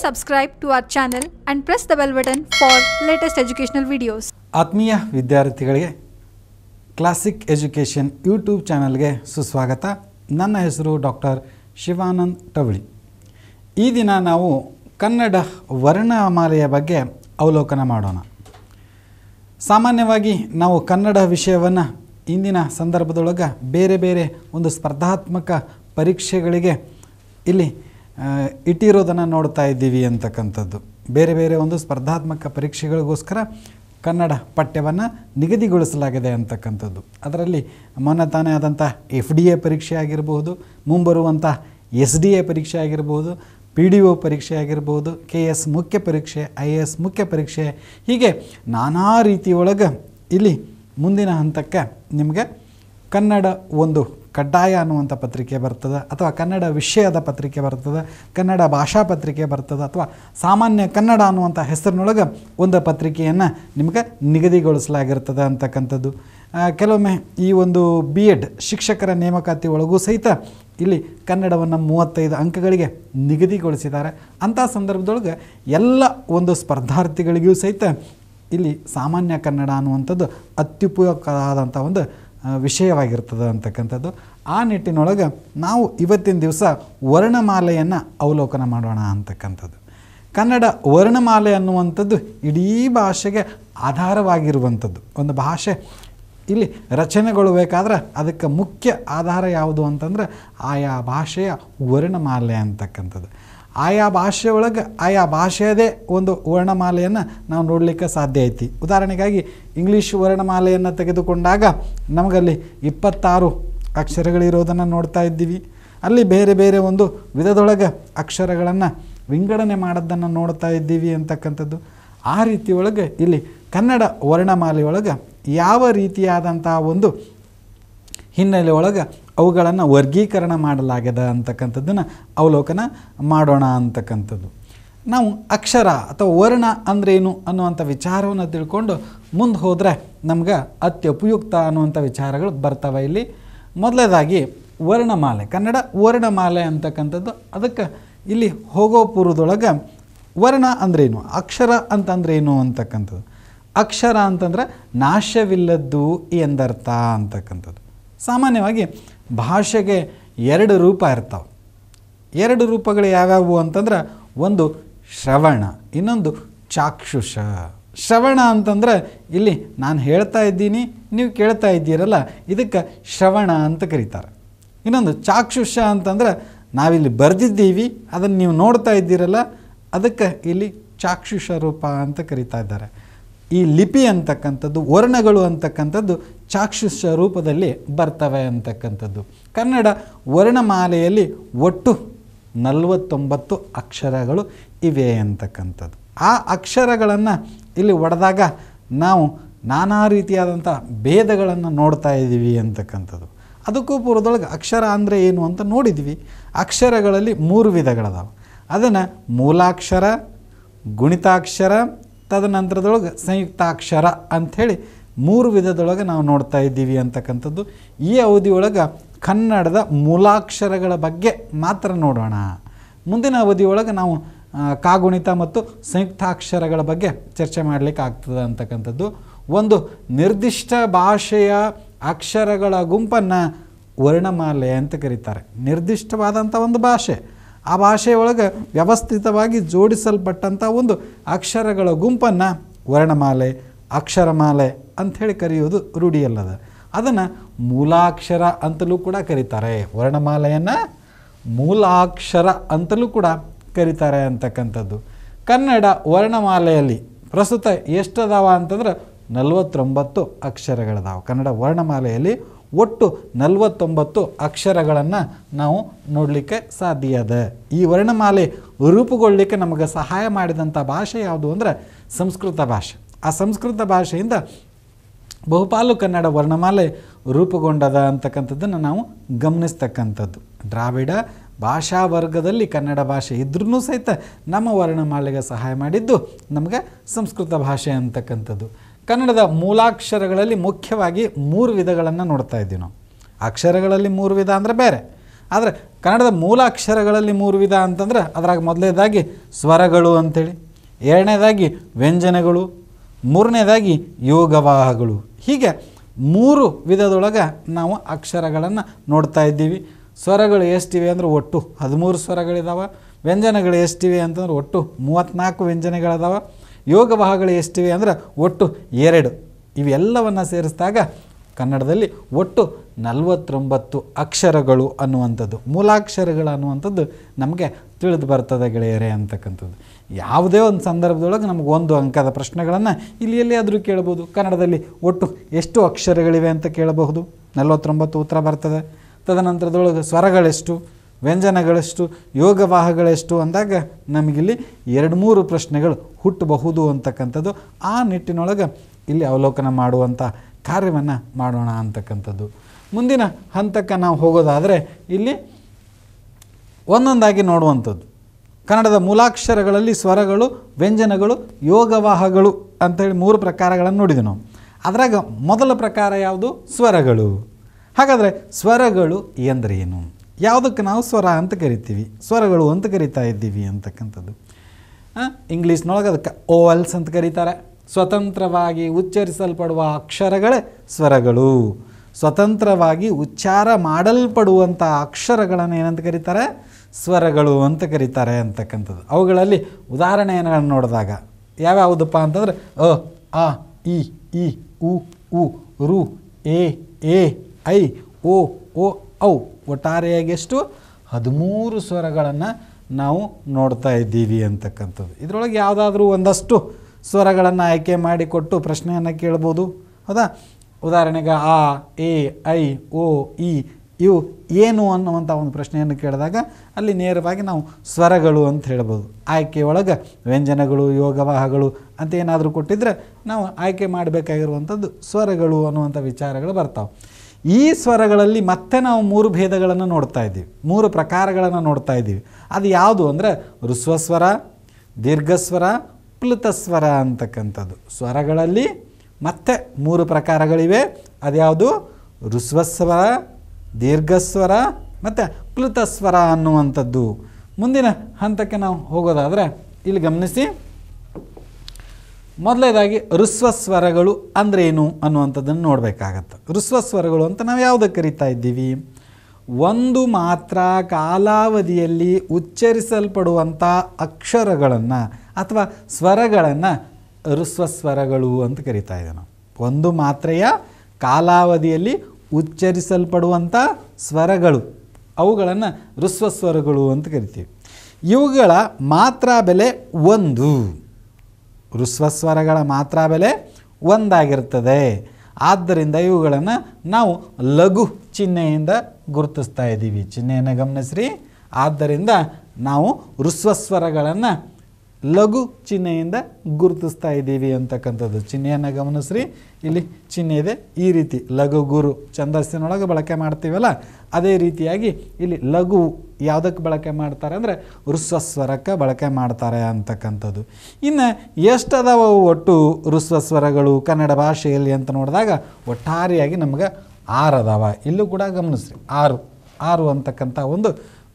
subscribe to our channel and press the bell button for latest educational videos. ಆತ್ಮೀಯ ವಿದ್ಯಾರ್ಥಿಗಳಿಗೆ classic education YouTube ಚಾನಲ್ಗೆ ಸುಸ್ವಾಗತ ನನ್ನ ಹೆಸರು ಡಾಕ್ಟರ್ ಶಿವಾನಂದ್ ಟವಳಿ ಈ ದಿನ ನಾವು ಕನ್ನಡ ವರ್ಣಮಾಲೆಯ ಬಗ್ಗೆ ಅವಲೋಕನ ಮಾಡೋಣ ಸಾಮಾನ್ಯವಾಗಿ ನಾವು ಕನ್ನಡ ವಿಷಯವನ್ನು ಇಂದಿನ ಸಂದರ್ಭದೊಳಗೆ ಬೇರೆ ಬೇರೆ ಒಂದು ಸ್ಪರ್ಧಾತ್ಮಕ ಪರೀಕ್ಷೆಗಳಿಗೆ ಇಲ್ಲಿ ಆ, ಇಟ್ಟಿರೋದನ್ನು ನೋಡ್ತಾ ಇದ್ದೀವಿ ಅಂತಕ್ಕಂಥದ್ದು ಬೇರೆ ಬೇರೆ ಒಂದು ಸ್ಪರ್ಧಾತ್ಮಕ ಪರೀಕ್ಷೆಗಳಿಗೋಸ್ಕರ ಕನ್ನಡ ಪಠ್ಯವನ್ನು ನಿಗದಿಗೊಳಿಸಲಾಗಿದೆ ಅಂತಕ್ಕಂಥದ್ದು ಅದರಲ್ಲಿ ಮೊನ್ನೆ ತಾನೇ ಆದಂಥ ಎಫ್ ಡಿ ಎ ಪರೀಕ್ಷೆ ಆಗಿರಬಹುದು ಮುಂಬರುವಂಥ ಎಸ್ ಡಿ ಎ ಪರೀಕ್ಷೆ ಆಗಿರ್ಬೋದು ಪಿ ಡಿ ಒ ಪರೀಕ್ಷೆ ಆಗಿರ್ಬೋದು ಕೆ ಎಸ್ ಮುಖ್ಯ ಪರೀಕ್ಷೆ ಐ ಎ ಎಸ್ ಮುಖ್ಯ ಪರೀಕ್ಷೆ ಹೀಗೆ ನಾನಾ ರೀತಿಯೊಳಗೆ ಇಲ್ಲಿ ಮುಂದಿನ ಹಂತಕ್ಕೆ ನಿಮಗೆ ಕನ್ನಡ ಒಂದು ಕಡ್ಡಾಯ ಅನ್ನುವಂಥ ಪತ್ರಿಕೆ ಬರ್ತದೆ ಅಥವಾ ಕನ್ನಡ ವಿಷಯದ ಪತ್ರಿಕೆ ಬರ್ತದೆ ಕನ್ನಡ ಭಾಷಾ ಪತ್ರಿಕೆ ಬರ್ತದೆ ಅಥವಾ ಸಾಮಾನ್ಯ ಕನ್ನಡ ಅನ್ನುವಂಥ ಹೆಸರಿನೊಳಗೆ ಒಂದು ಪತ್ರಿಕೆಯನ್ನು ನಿಮಗೆ ನಿಗದಿಗೊಳಿಸಲಾಗಿರ್ತದೆ ಅಂತಕ್ಕಂಥದ್ದು ಆ, ಕೆಲವೊಮ್ಮೆ ಈ ಒಂದು ಬಿ ಎಡ್ ಶಿಕ್ಷಕರ ನೇಮಕಾತಿ ಒಳಗೂ ಸಹಿತ ಇಲ್ಲಿ ಕನ್ನಡವನ್ನು ಮೂವತ್ತೈದು ಅಂಕಗಳಿಗೆ ನಿಗದಿಗೊಳಿಸಿದ್ದಾರೆ ಅಂಥ ಸಂದರ್ಭದೊಳಗೆ ಎಲ್ಲ ಒಂದು ಸ್ಪರ್ಧಾರ್ಥಿಗಳಿಗೂ ಸಹಿತ ಇಲ್ಲಿ ಸಾಮಾನ್ಯ ಕನ್ನಡ ಅನ್ನುವಂಥದ್ದು ಅತ್ಯುಪಯುಕ್ತವಾದಂಥ ಒಂದು ಆ, ವಿಷಯವಾಗಿರ್ತದೆ ಅಂತಕ್ಕಂಥದ್ದು ಆ ನಿಟ್ಟಿನೊಳಗೆ ನಾವು ಇವತ್ತಿನ ದಿವಸ ವರ್ಣಮಾಲೆಯನ್ನು ಅವಲೋಕನ ಮಾಡೋಣ ಅಂತಕ್ಕಂಥದ್ದು ಕನ್ನಡ ವರ್ಣಮಾಲೆ ಅನ್ನುವಂಥದ್ದು ಇಡೀ ಭಾಷೆಗೆ ಆಧಾರವಾಗಿರುವಂಥದ್ದು ಒಂದು ಭಾಷೆ ಇಲ್ಲಿ ರಚನೆಗೊಳ್ಳಬೇಕಾದ್ರೆ ಅದಕ್ಕೆ ಮುಖ್ಯ ಆಧಾರ ಯಾವುದು ಅಂತಂದ್ರೆ ಆಯಾ ಭಾಷೆಯ ವರ್ಣಮಾಲೆ ಅಂತಕ್ಕಂಥದ್ದು ಆಯಾ ಭಾಷೆಯೊಳಗೆ ಆಯಾ ಭಾಷೆಯದೇ ಒಂದು ವರ್ಣಮಾಲೆಯನ್ನು ನಾವು ನೋಡಲಿಕ್ಕೆ ಸಾಧ್ಯ ಐತಿ ಉದಾಹರಣೆಗಾಗಿ ಇಂಗ್ಲೀಷ್ ವರ್ಣಮಾಲೆಯನ್ನು ತೆಗೆದುಕೊಂಡಾಗ ನಮಗಲ್ಲಿ ಇಪ್ಪತ್ತಾರು ಅಕ್ಷರಗಳಿರೋದನ್ನು ನೋಡ್ತಾ ಇದ್ದೀವಿ ಅಲ್ಲಿ ಬೇರೆ ಬೇರೆ ಒಂದು ವಿಧದೊಳಗೆ ಅಕ್ಷರಗಳನ್ನು ವಿಂಗಡಣೆ ಮಾಡೋದನ್ನು ನೋಡ್ತಾ ಇದ್ದೀವಿ ಅಂತಕ್ಕಂಥದ್ದು ಆ ರೀತಿಯೊಳಗೆ ಇಲ್ಲಿ ಕನ್ನಡ ವರ್ಣಮಾಲೆಯೊಳಗೆ ಯಾವ ರೀತಿಯಾದಂಥ ಒಂದು ಹಿನ್ನೆಲೆ ಒಳಗೆ ಅವುಗಳನ್ನು ವರ್ಗೀಕರಣ ಮಾಡಲಾಗಿದೆ ಅಂತಕ್ಕಂಥದ್ದನ್ನು ಅವಲೋಕನ ಮಾಡೋಣ ಅಂತಕ್ಕಂಥದ್ದು ನಾವು ಅಕ್ಷರ ಅಥವಾ ವರ್ಣ ಅಂದ್ರೇನು ಅನ್ನುವಂಥ ವಿಚಾರವನ್ನು ತಿಳ್ಕೊಂಡು ಮುಂದೆ ಹೋದರೆ ನಮ್ಗೆ ಅತ್ಯುಪಯುಕ್ತ ಅನ್ನುವಂಥ ವಿಚಾರಗಳು ಬರ್ತವೆ ಇಲ್ಲಿ ಮೊದಲನೇದಾಗಿ ವರ್ಣಮಾಲೆ ಕನ್ನಡ ವರ್ಣಮಾಲೆ ಅಂತಕ್ಕಂಥದ್ದು ಅದಕ್ಕೆ ಇಲ್ಲಿ ಹೋಗೋ ಪೂರ್ವದೊಳಗೆ ವರ್ಣ ಅಂದ್ರೇನು ಅಕ್ಷರ ಅಂತಂದ್ರೇನು ಅಂತಕ್ಕಂಥದ್ದು ಅಕ್ಷರ ಅಂತಂದ್ರೆ ನಾಶವಿಲ್ಲದ್ದು ಎಂದರ್ಥ ಅಂತಕ್ಕಂಥದ್ದು ಸಾಮಾನ್ಯವಾಗಿ ಭಾಷೆಗೆ ಎರಡು ರೂಪ ಇರ್ತಾವೆ ಎರಡು ರೂಪಗಳು ಯಾವ್ಯಾವು ಅಂತಂದ್ರೆ ಒಂದು ಶ್ರವಣ ಇನ್ನೊಂದು ಚಾಕ್ಷುಷ ಶ್ರವಣ ಅಂತಂದ್ರೆ ಇಲ್ಲಿ ನಾನು ಹೇಳ್ತಾ ಇದ್ದೀನಿ ನೀವು ಕೇಳ್ತಾ ಇದ್ದೀರಲ್ಲ ಇದಕ್ಕೆ ಶ್ರವಣ ಅಂತ ಕರೀತಾರೆ ಇನ್ನೊಂದು ಚಾಕ್ಷುಷ ಅಂತಂದ್ರೆ ನಾವಿಲ್ಲಿ ಬರೆದಿದ್ದೀವಿ ಅದನ್ನು ನೀವು ನೋಡ್ತಾ ಇದ್ದೀರಲ್ಲ ಅದಕ್ಕೆ ಇಲ್ಲಿ ಚಾಕ್ಷುಷ ರೂಪ ಅಂತ ಕರೀತಾ ಇದ್ದಾರೆ ಈ ಲಿಪಿ ಅಂತಕ್ಕಂಥದ್ದು ವರ್ಣಗಳು ಅಂತಕ್ಕಂಥದ್ದು ಚಾಕ್ಷುಷ ರೂಪದಲ್ಲಿ ಬರ್ತವೆ ಅಂತಕ್ಕಂಥದ್ದು ಕನ್ನಡ ವರ್ಣಮಾಲೆಯಲ್ಲಿ ಒಟ್ಟು ನಲವತ್ತೊಂಬತ್ತು ಅಕ್ಷರಗಳು ಇವೆ ಅಂತಕ್ಕಂಥದ್ದು ಆ ಅಕ್ಷರಗಳನ್ನು ಇಲ್ಲಿ ಒಡೆದಾಗ ನಾವು ನಾನಾ ರೀತಿಯಾದಂಥ ಭೇದಗಳನ್ನು ನೋಡ್ತಾ ಇದ್ದೀವಿ ಅಂತಕ್ಕಂಥದ್ದು ಅದಕ್ಕೂ ಪೂರ್ವದೊಳಗೆ ಅಕ್ಷರ ಅಂದರೆ ಏನು ಅಂತ ನೋಡಿದ್ವಿ ಅಕ್ಷರಗಳಲ್ಲಿ ಮೂರು ವಿಧಗಳದಾವೆ ಅದನ್ನು ಮೂಲಾಕ್ಷರ ಗುಣಿತಾಕ್ಷರ ತದನಂತರದೊಳಗೆ ಸಂಯುಕ್ತಾಕ್ಷರ ಅಂಥೇಳಿ ಮೂರು ವಿಧದೊಳಗೆ ನಾವು ನೋಡ್ತಾ ಇದ್ದೀವಿ ಅಂತಕ್ಕಂಥದ್ದು ಈ ಅವಧಿಯೊಳಗೆ ಕನ್ನಡದ ಮೂಲಾಕ್ಷರಗಳ ಬಗ್ಗೆ ಮಾತ್ರ ನೋಡೋಣ ಮುಂದಿನ ಅವಧಿಯೊಳಗೆ ನಾವು ಆ, ಕಾಗುಣಿತ ಮತ್ತು ಸಂಯುಕ್ತಾಕ್ಷರಗಳ ಬಗ್ಗೆ ಚರ್ಚೆ ಮಾಡಲಿಕ್ಕೆ ಆಗ್ತದೆ ಅಂತಕ್ಕಂಥದ್ದು ಒಂದು ನಿರ್ದಿಷ್ಟ ಭಾಷೆಯ ಅಕ್ಷರಗಳ ಗುಂಪನ್ನು ವರ್ಣಮಾಲೆ ಅಂತ ಕರೀತಾರೆ ನಿರ್ದಿಷ್ಟವಾದಂಥ ಒಂದು ಭಾಷೆ ಆ ಭಾಷೆಯೊಳಗೆ ವ್ಯವಸ್ಥಿತವಾಗಿ ಜೋಡಿಸಲ್ಪಟ್ಟಂಥ ಒಂದು ಅಕ್ಷರಗಳ ಗುಂಪನ್ನು ವರ್ಣಮಾಲೆ ಅಕ್ಷರಮಾಲೆ ಅಂಥೇಳಿ ಕರೆಯೋದು ರೂಢಿಯಲ್ಲದ ಅದನ್ನು ಮೂಲಾಕ್ಷರ ಅಂತಲೂ ಕೂಡ ಕರೀತಾರೆ ವರ್ಣಮಾಲೆಯನ್ನು ಮೂಲಾಕ್ಷರ ಅಂತಲೂ ಕೂಡ ಕರೀತಾರೆ ಅಂತಕ್ಕಂಥದ್ದು ಕನ್ನಡ ವರ್ಣಮಾಲೆಯಲ್ಲಿ ಪ್ರಸ್ತುತ ಎಷ್ಟದಾವ ಅಂತಂದ್ರೆ ನಲವತ್ತೊಂಬತ್ತು ಅಕ್ಷರಗಳದಾವೆ ಕನ್ನಡ ವರ್ಣಮಾಲೆಯಲ್ಲಿ ಒಟ್ಟು ನಲವತ್ತೊಂಬತ್ತು ಅಕ್ಷರಗಳನ್ನು ನಾವು ನೋಡಲಿಕ್ಕೆ ಸಾಧ್ಯ ಅದ ಈ ವರ್ಣಮಾಲೆ ರೂಪುಗೊಳ್ಳಲಿಕ್ಕೆ ನಮಗೆ ಸಹಾಯ ಮಾಡಿದಂಥ ಭಾಷೆ ಯಾವುದು ಅಂದರೆ ಸಂಸ್ಕೃತ ಭಾಷೆ ಆ ಸಂಸ್ಕೃತ ಭಾಷೆಯಿಂದ ಬಹುಪಾಲು ಕನ್ನಡ ವರ್ಣಮಾಲೆ ರೂಪುಗೊಂಡದ ಅಂತಕ್ಕಂಥದ್ದನ್ನು ನಾವು ಗಮನಿಸ್ತಕ್ಕಂಥದ್ದು ದ್ರಾವಿಡ ಭಾಷಾ ವರ್ಗದಲ್ಲಿ ಕನ್ನಡ ಭಾಷೆ ಇದ್ರೂ ಸಹಿತ ನಮ್ಮ ವರ್ಣಮಾಲೆಗೆ ಸಹಾಯ ಮಾಡಿದ್ದು ನಮಗೆ ಸಂಸ್ಕೃತ ಭಾಷೆ ಅಂತಕ್ಕಂಥದ್ದು ಕನ್ನಡದ ಮೂಲಾಕ್ಷರಗಳಲ್ಲಿ ಮುಖ್ಯವಾಗಿ ಮೂರು ವಿಧಗಳನ್ನು ನೋಡ್ತಾ ಇದ್ದೀವಿ ನಾವು ಅಕ್ಷರಗಳಲ್ಲಿ ಮೂರು ವಿಧ ಅಂದರೆ ಬೇರೆ ಆದರೆ ಕನ್ನಡದ ಮೂಲ ಅಕ್ಷರಗಳಲ್ಲಿ ಮೂರು ವಿಧ ಅಂತಂದ್ರೆ ಅದ್ರಾಗ ಮೊದಲನೇದಾಗಿ ಸ್ವರಗಳು ಅಂಥೇಳಿ ಎರಡನೇದಾಗಿ ವ್ಯಂಜನಗಳು ಮೂರನೇದಾಗಿ ಯೋಗವಾಹಗಳು ಹೀಗೆ ಮೂರು ವಿಧದೊಳಗೆ ನಾವು ಅಕ್ಷರಗಳನ್ನು ನೋಡ್ತಾ ಇದ್ದೀವಿ ಸ್ವರಗಳು ಎಷ್ಟಿವೆ ಅಂದರೆ ಒಟ್ಟು ಹದಿಮೂರು ಸ್ವರಗಳಿದಾವೆ ವ್ಯಂಜನಗಳು ಎಷ್ಟಿವೆ ಅಂತಂದ್ರೆ ಒಟ್ಟು ಮೂವತ್ತ್ನಾಲ್ಕು ವ್ಯಂಜನಗಳಿದಾವೆ ಯೋಗವಾಹಗಳು ಎಷ್ಟಿವೆ ಅಂದ್ರೆ ಒಟ್ಟು ಎರಡು ಇವೆಲ್ಲವನ್ನು ಸೇರಿಸಿದಾಗ ಕನ್ನಡದಲ್ಲಿ ಒಟ್ಟು ನಲವತ್ತೊಂಬತ್ತು ಅಕ್ಷರಗಳು ಅನ್ನುವಂಥದ್ದು ಮೂಲಾಕ್ಷರಗಳು ಅನ್ನುವಂಥದ್ದು ನಮಗೆ ತಿಳಿದು ಬರ್ತದೆ ಗೆಳೆಯರೇ ಅಂತಕ್ಕಂಥದ್ದು ಯಾವುದೇ ಒಂದು ಸಂದರ್ಭದೊಳಗೆ ನಮಗೆ ಒಂದು ಅಂಕದ ಪ್ರಶ್ನೆಗಳನ್ನು ಇಲ್ಲಿ ಎಲ್ಲಿಯಾದರೂ ಕೇಳ್ಬೋದು ಕನ್ನಡದಲ್ಲಿ ಒಟ್ಟು ಎಷ್ಟು ಅಕ್ಷರಗಳಿವೆ ಅಂತ ಕೇಳಬಹುದು ನಲವತ್ತೊಂಬತ್ತು ಉತ್ತರ ಬರ್ತದೆ ತದನಂತರದೊಳಗೆ ಸ್ವರಗಳೆಷ್ಟು ವ್ಯಂಜನಗಳೆಷ್ಟು ಯೋಗವಾಹಗಳೆಷ್ಟು ಅಂದಾಗ ನಮಗಿಲ್ಲಿ ಎರಡು ಮೂರು ಪ್ರಶ್ನೆಗಳು ಹುಟ್ಟಬಹುದು ಅಂತಕ್ಕಂಥದ್ದು ಆ ನಿಟ್ಟಿನೊಳಗೆ ಇಲ್ಲಿ ಅವಲೋಕನ ಮಾಡುವಂಥ ಕಾರ್ಯವನ್ನು ಮಾಡೋಣ ಅಂತಕ್ಕಂಥದ್ದು ಮುಂದಿನ ಹಂತಕ್ಕೆ ನಾವು ಹೋಗೋದಾದರೆ ಇಲ್ಲಿ ಒಂದೊಂದಾಗಿ ನೋಡುವಂಥದ್ದು ಕನ್ನಡದ ಮೂಲಾಕ್ಷರಗಳಲ್ಲಿ ಸ್ವರಗಳು ವ್ಯಂಜನಗಳು ಯೋಗವಾಹಗಳು ಅಂತೇಳಿ ಮೂರು ಪ್ರಕಾರಗಳನ್ನು ನೋಡಿದ್ವಿ ನಾವು ಅದರಾಗ ಮೊದಲ ಪ್ರಕಾರ ಯಾವುದು ಸ್ವರಗಳು ಹಾಗಾದರೆ ಸ್ವರಗಳು ಎಂದರೆ ಏನು ಯಾವುದಕ್ಕೆ ನಾವು ಸ್ವರ ಅಂತ ಕರಿತೀವಿ ಸ್ವರಗಳು ಅಂತ ಕರಿತಾ ಇದ್ದೀವಿ ಅಂತಕ್ಕಂಥದ್ದು ಇಂಗ್ಲೀಷ್ನೊಳಗೆ ಅದಕ್ಕೆ ಓವಲ್ಸ್ ಅಂತ ಕರೀತಾರೆ ಸ್ವತಂತ್ರವಾಗಿ ಉಚ್ಚರಿಸಲ್ಪಡುವ ಅಕ್ಷರಗಳೇ ಸ್ವರಗಳು ಸ್ವತಂತ್ರವಾಗಿ ಉಚ್ಚಾರ ಮಾಡಲ್ಪಡುವಂಥ ಅಕ್ಷರಗಳನ್ನು ಏನಂತ ಕರೀತಾರೆ ಸ್ವರಗಳು ಅಂತ ಕರೀತಾರೆ ಅಂತಕ್ಕಂಥದ್ದು ಅವುಗಳಲ್ಲಿ ಉದಾಹರಣೆಯನ್ನು ನೋಡಿದಾಗ ಯಾವ್ಯಾವುದಪ್ಪ ಅಂತಂದ್ರೆ ಅ ಆ ಇ ಈ ಉ ಉ ರು ಎ ಎ ಐ ಓ ಓ ಔ ಒಟ್ಟಾರೆಯಾಗಿ ಎಷ್ಟು ಹದಿಮೂರು ಸ್ವರಗಳನ್ನು ನಾವು ನೋಡ್ತಾ ಇದ್ದೀವಿ ಅಂತಕ್ಕಂಥದ್ದು ಇದರೊಳಗೆ ಯಾವುದಾದ್ರೂ ಒಂದಷ್ಟು ಸ್ವರಗಳನ್ನು ಆಯ್ಕೆ ಮಾಡಿಕೊಟ್ಟು ಪ್ರಶ್ನೆಯನ್ನು ಕೇಳ್ಬೋದು ಹೌದಾ ಉದಾಹರಣೆಗೆ ಆ ಎ ಐ ಓ ಇ ಇವು ಏನು ಅನ್ನುವಂಥ ಒಂದು ಪ್ರಶ್ನೆಯನ್ನು ಕೇಳಿದಾಗ ಅಲ್ಲಿ ನೇರವಾಗಿ ನಾವು ಸ್ವರಗಳು ಅಂತ ಹೇಳ್ಬೋದು ಆಯ್ಕೆ ಒಳಗೆ ವ್ಯಂಜನಗಳು ಯೋಗವಾಹಗಳು ಅಂತ ಏನಾದರೂ ಕೊಟ್ಟಿದ್ರೆ ನಾವು ಆಯ್ಕೆ ಮಾಡಬೇಕಾಗಿರುವಂಥದ್ದು ಸ್ವರಗಳು ಅನ್ನುವಂಥ ವಿಚಾರಗಳು ಬರ್ತಾವೆ ಈ ಸ್ವರಗಳಲ್ಲಿ ಮತ್ತೆ ನಾವು ಮೂರು ಭೇದಗಳನ್ನು ನೋಡ್ತಾ ಇದ್ದೀವಿ ಮೂರು ಪ್ರಕಾರಗಳನ್ನು ನೋಡ್ತಾ ಇದ್ದೀವಿ ಅದು ಯಾವುದು ಅಂದರೆ ಋಸ್ವಸ್ವರ ದೀರ್ಘಸ್ವರ ಪ್ಲುತಸ್ವರ ಅಂತಕ್ಕಂಥದ್ದು ಸ್ವರಗಳಲ್ಲಿ ಮತ್ತೆ ಮೂರು ಪ್ರಕಾರಗಳಿವೆ ಅದ್ಯಾವುದು ಋಸ್ವಸ್ವರ ದೀರ್ಘಸ್ವರ ಮತ್ತು ಪ್ಲುತಸ್ವರ ಅನ್ನುವಂಥದ್ದು ಮುಂದಿನ ಹಂತಕ್ಕೆ ನಾವು ಹೋಗೋದಾದರೆ ಇಲ್ಲಿ ಗಮನಿಸಿ ಮೊದಲನೇದಾಗಿ ಋಸ್ವಸ್ವರಗಳು ಅಂದರೆ ಏನು ಅನ್ನುವಂಥದ್ದನ್ನು ನೋಡಬೇಕಾಗತ್ತೆ ಋಸ್ವಸ್ವರಗಳು ಅಂತ ನಾವು ಯಾವುದಕ್ಕೆ ಕರಿತಾ ಇದ್ದೀವಿ ಒಂದು ಮಾತ್ರ ಕಾಲಾವಧಿಯಲ್ಲಿ ಉಚ್ಚರಿಸಲ್ಪಡುವಂಥ ಅಕ್ಷರಗಳನ್ನು ಅಥವಾ ಸ್ವರಗಳನ್ನು ಋಸ್ವಸ್ವರಗಳು ಅಂತ ಕರಿತಾ ಇದ್ದೇವೆ ನಾವು ಒಂದು ಮಾತ್ರೆಯ ಕಾಲಾವಧಿಯಲ್ಲಿ ಉಚ್ಚರಿಸಲ್ಪಡುವಂಥ ಸ್ವರಗಳು ಅವುಗಳನ್ನು ಋಸ್ವಸ್ವರಗಳು ಅಂತ ಕರಿತೀವಿ ಇವುಗಳ ಮಾತ್ರ ಬೆಲೆ ಒಂದು ಋಸ್ವಸ್ವರಗಳ ಮಾತ್ರ ಬೆಲೆ ಒಂದಾಗಿರ್ತದೆ ಆದ್ದರಿಂದ ಇವುಗಳನ್ನು ನಾವು ಲಘು ಚಿಹ್ನೆಯಿಂದ ಗುರುತಿಸ್ತಾ ಇದ್ದೀವಿ ಚಿಹ್ನೆಯನ್ನು ಗಮನಿಸ್ರಿ ಆದ್ದರಿಂದ ನಾವು ಋಸ್ವಸ್ವರಗಳನ್ನು ಲಘು ಚಿಹ್ನೆಯಿಂದ ಗುರುತಿಸ್ತಾ ಇದ್ದೀವಿ ಅಂತಕ್ಕಂಥದ್ದು ಚಿಹ್ನೆಯನ್ನು ಗಮನಿಸ್ರಿ ಇಲ್ಲಿ ಚಿಹ್ನೆ ಇದೆ ಈ ರೀತಿ ಲಘು ಗುರು ಛಂದಸ್ಸಿನೊಳಗೆ ಬಳಕೆ ಮಾಡ್ತೀವಲ್ಲ ಅದೇ ರೀತಿಯಾಗಿ ಇಲ್ಲಿ ಲಘು ಯಾವುದಕ್ಕೆ ಬಳಕೆ ಮಾಡ್ತಾರೆ ಅಂದರೆ ಋಸ್ವಸ್ವರಕ್ಕೆ ಬಳಕೆ ಮಾಡ್ತಾರೆ ಅಂತಕ್ಕಂಥದ್ದು ಇನ್ನು ಎಷ್ಟು ಅದಾವ ಅವು ಒಟ್ಟು ಋಸ್ವಸ್ವರಗಳು ಕನ್ನಡ ಭಾಷೆಯಲ್ಲಿ ಅಂತ ನೋಡಿದಾಗ ಒಟ್ಟಾರೆಯಾಗಿ ನಮ್ಗೆ ಆರು ಅದಾವ ಇಲ್ಲೂ ಕೂಡ ಗಮನಿಸ್ರಿ ಆರು ಆರು ಅಂತಕ್ಕಂಥ ಒಂದು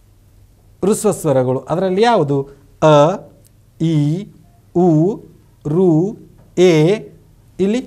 ಋಸ್ವಸ್ವರಗಳು ಅದರಲ್ಲಿ ಯಾವುದು ಅ ಇ ಉ ರು ಎ ಇಲ್ಲಿ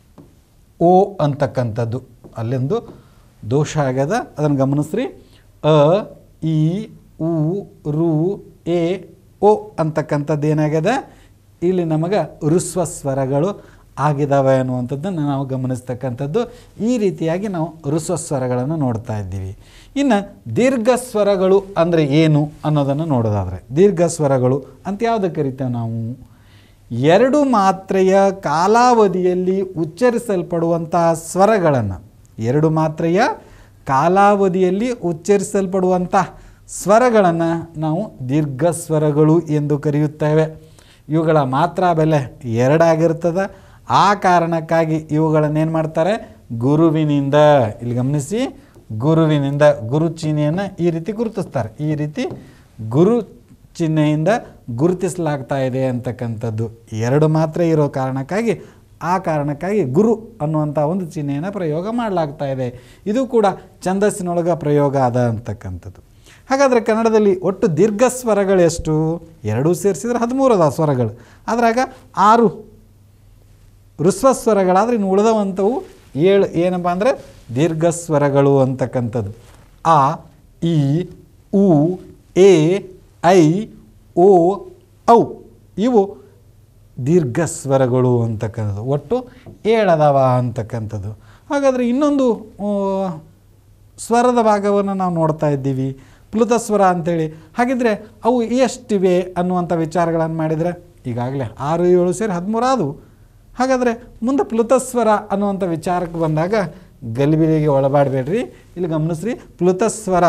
ಓ ಅಂತಕ್ಕಂಥದ್ದು ಅಲ್ಲೊಂದು ದೋಷ ಆಗ್ಯದ ಅದನ್ನು ಗಮನಿಸ್ರಿ ಅ ಇ ಉ ರು ಎ ಓ ಅಂತಕ್ಕಂಥದ್ದು ಏನಾಗ್ಯದ ಇಲ್ಲಿ ನಮಗೆ ಋಸ್ವ ಸ್ವರಗಳು ಆಗಿದ್ದಾವೆ ಅನ್ನುವಂಥದ್ದನ್ನು ನಾವು ಗಮನಿಸ್ತಕ್ಕಂಥದ್ದು ಈ ರೀತಿಯಾಗಿ ನಾವು ಋಸ್ವ ಸ್ವರಗಳನ್ನು ನೋಡ್ತಾ ಇದ್ದೀವಿ ಇನ್ನು ದೀರ್ಘ ಸ್ವರಗಳು ಅಂದರೆ ಏನು ಅನ್ನೋದನ್ನು ನೋಡೋದಾದರೆ ದೀರ್ಘ ಸ್ವರಗಳು ಅಂತ ಯಾವುದಕ್ಕೆ ಕರಿತೇವೆ ನಾವು ಎರಡು ಮಾತ್ರೆಯ ಕಾಲಾವಧಿಯಲ್ಲಿ ಉಚ್ಚರಿಸಲ್ಪಡುವಂತಹ ಸ್ವರಗಳನ್ನು ಎರಡು ಮಾತ್ರೆಯ ಕಾಲಾವಧಿಯಲ್ಲಿ ಉಚ್ಚರಿಸಲ್ಪಡುವಂಥ ಸ್ವರಗಳನ್ನು ನಾವು ದೀರ್ಘ ಸ್ವರಗಳು ಎಂದು ಕರೆಯುತ್ತೇವೆ ಇವುಗಳ ಮಾತ್ರ ಬೆಲೆ ಎರಡಾಗಿರ್ತದೆ ಆ ಕಾರಣಕ್ಕಾಗಿ ಇವುಗಳನ್ನೇನು ಮಾಡ್ತಾರೆ ಗುರುವಿನಿಂದ ಇಲ್ಲಿ ಗಮನಿಸಿ ಗುರುವಿನಿಂದ ಗುರು ಚಿಹ್ನೆಯನ್ನು ಈ ರೀತಿ ಗುರುತಿಸ್ತಾರೆ ಈ ರೀತಿ ಗುರು ಚಿಹ್ನೆಯಿಂದ ಗುರುತಿಸಲಾಗ್ತಾ ಇದೆ ಅಂತಕ್ಕಂಥದ್ದು ಎರಡು ಮಾತ್ರ ಇರೋ ಕಾರಣಕ್ಕಾಗಿ ಆ ಕಾರಣಕ್ಕಾಗಿ ಗುರು ಅನ್ನುವಂಥ ಒಂದು ಚಿಹ್ನೆಯನ್ನು ಪ್ರಯೋಗ ಮಾಡಲಾಗ್ತಾ ಇದೆ ಇದು ಕೂಡ ಛಂದಸ್ಸಿನೊಳಗೆ ಪ್ರಯೋಗ ಅದ ಅಂತಕ್ಕಂಥದ್ದು ಹಾಗಾದರೆ ಕನ್ನಡದಲ್ಲಿ ಒಟ್ಟು ದೀರ್ಘ ಸ್ವರಗಳು ಎಷ್ಟು ಎರಡೂ ಸೇರಿಸಿದ್ರೆ ಹದಿಮೂರು ಅದ ಸ್ವರಗಳು ಅದ್ರಾಗ ಆರು ಋಸ್ವ ಸ್ವರಗಳಾದ್ರೆ ಇನ್ನು ಉಳಿದವಂಥವು ಏಳು ಏನಪ್ಪ ಅಂದರೆ ದೀರ್ಘ ಸ್ವರಗಳು ಅಂತಕ್ಕಂಥದ್ದು ಆ ಇ ಉ ಎ ಐ ಓ ಔ ಇವು ದೀರ್ಘ ಸ್ವರಗಳು ಅಂತಕ್ಕಂಥದ್ದು ಒಟ್ಟು ಏಳದವ ಅಂತಕ್ಕಂಥದ್ದು ಹಾಗಾದರೆ ಇನ್ನೊಂದು ಆ, ಸ್ವರದ ಭಾಗವನ್ನು ನಾವು ನೋಡ್ತಾ ಇದ್ದೀವಿ ಪ್ಲುತ ಸ್ವರ ಅಂತೇಳಿ ಹಾಗಿದ್ರೆ ಅವು ಎಷ್ಟಿವೆ ಅನ್ನುವಂಥ ವಿಚಾರಗಳನ್ನು ಮಾಡಿದರೆ ಈಗಾಗಲೇ ಆರು ಏಳು ಸೇರಿ ಹದಿಮೂರು ಆದವು ಹಾಗಾದರೆ ಮುಂದೆ ಪ್ಲುತಸ್ವರ ಅನ್ನುವಂಥ ವಿಚಾರಕ್ಕೆ ಬಂದಾಗ ಗಲಿಬಿಲಿಗೆ ಒಳಬಾಡಬೇಡ್ರಿ ಇಲ್ಲಿ ಗಮನಿಸ್ರಿ ಪ್ಲುತಸ್ವರ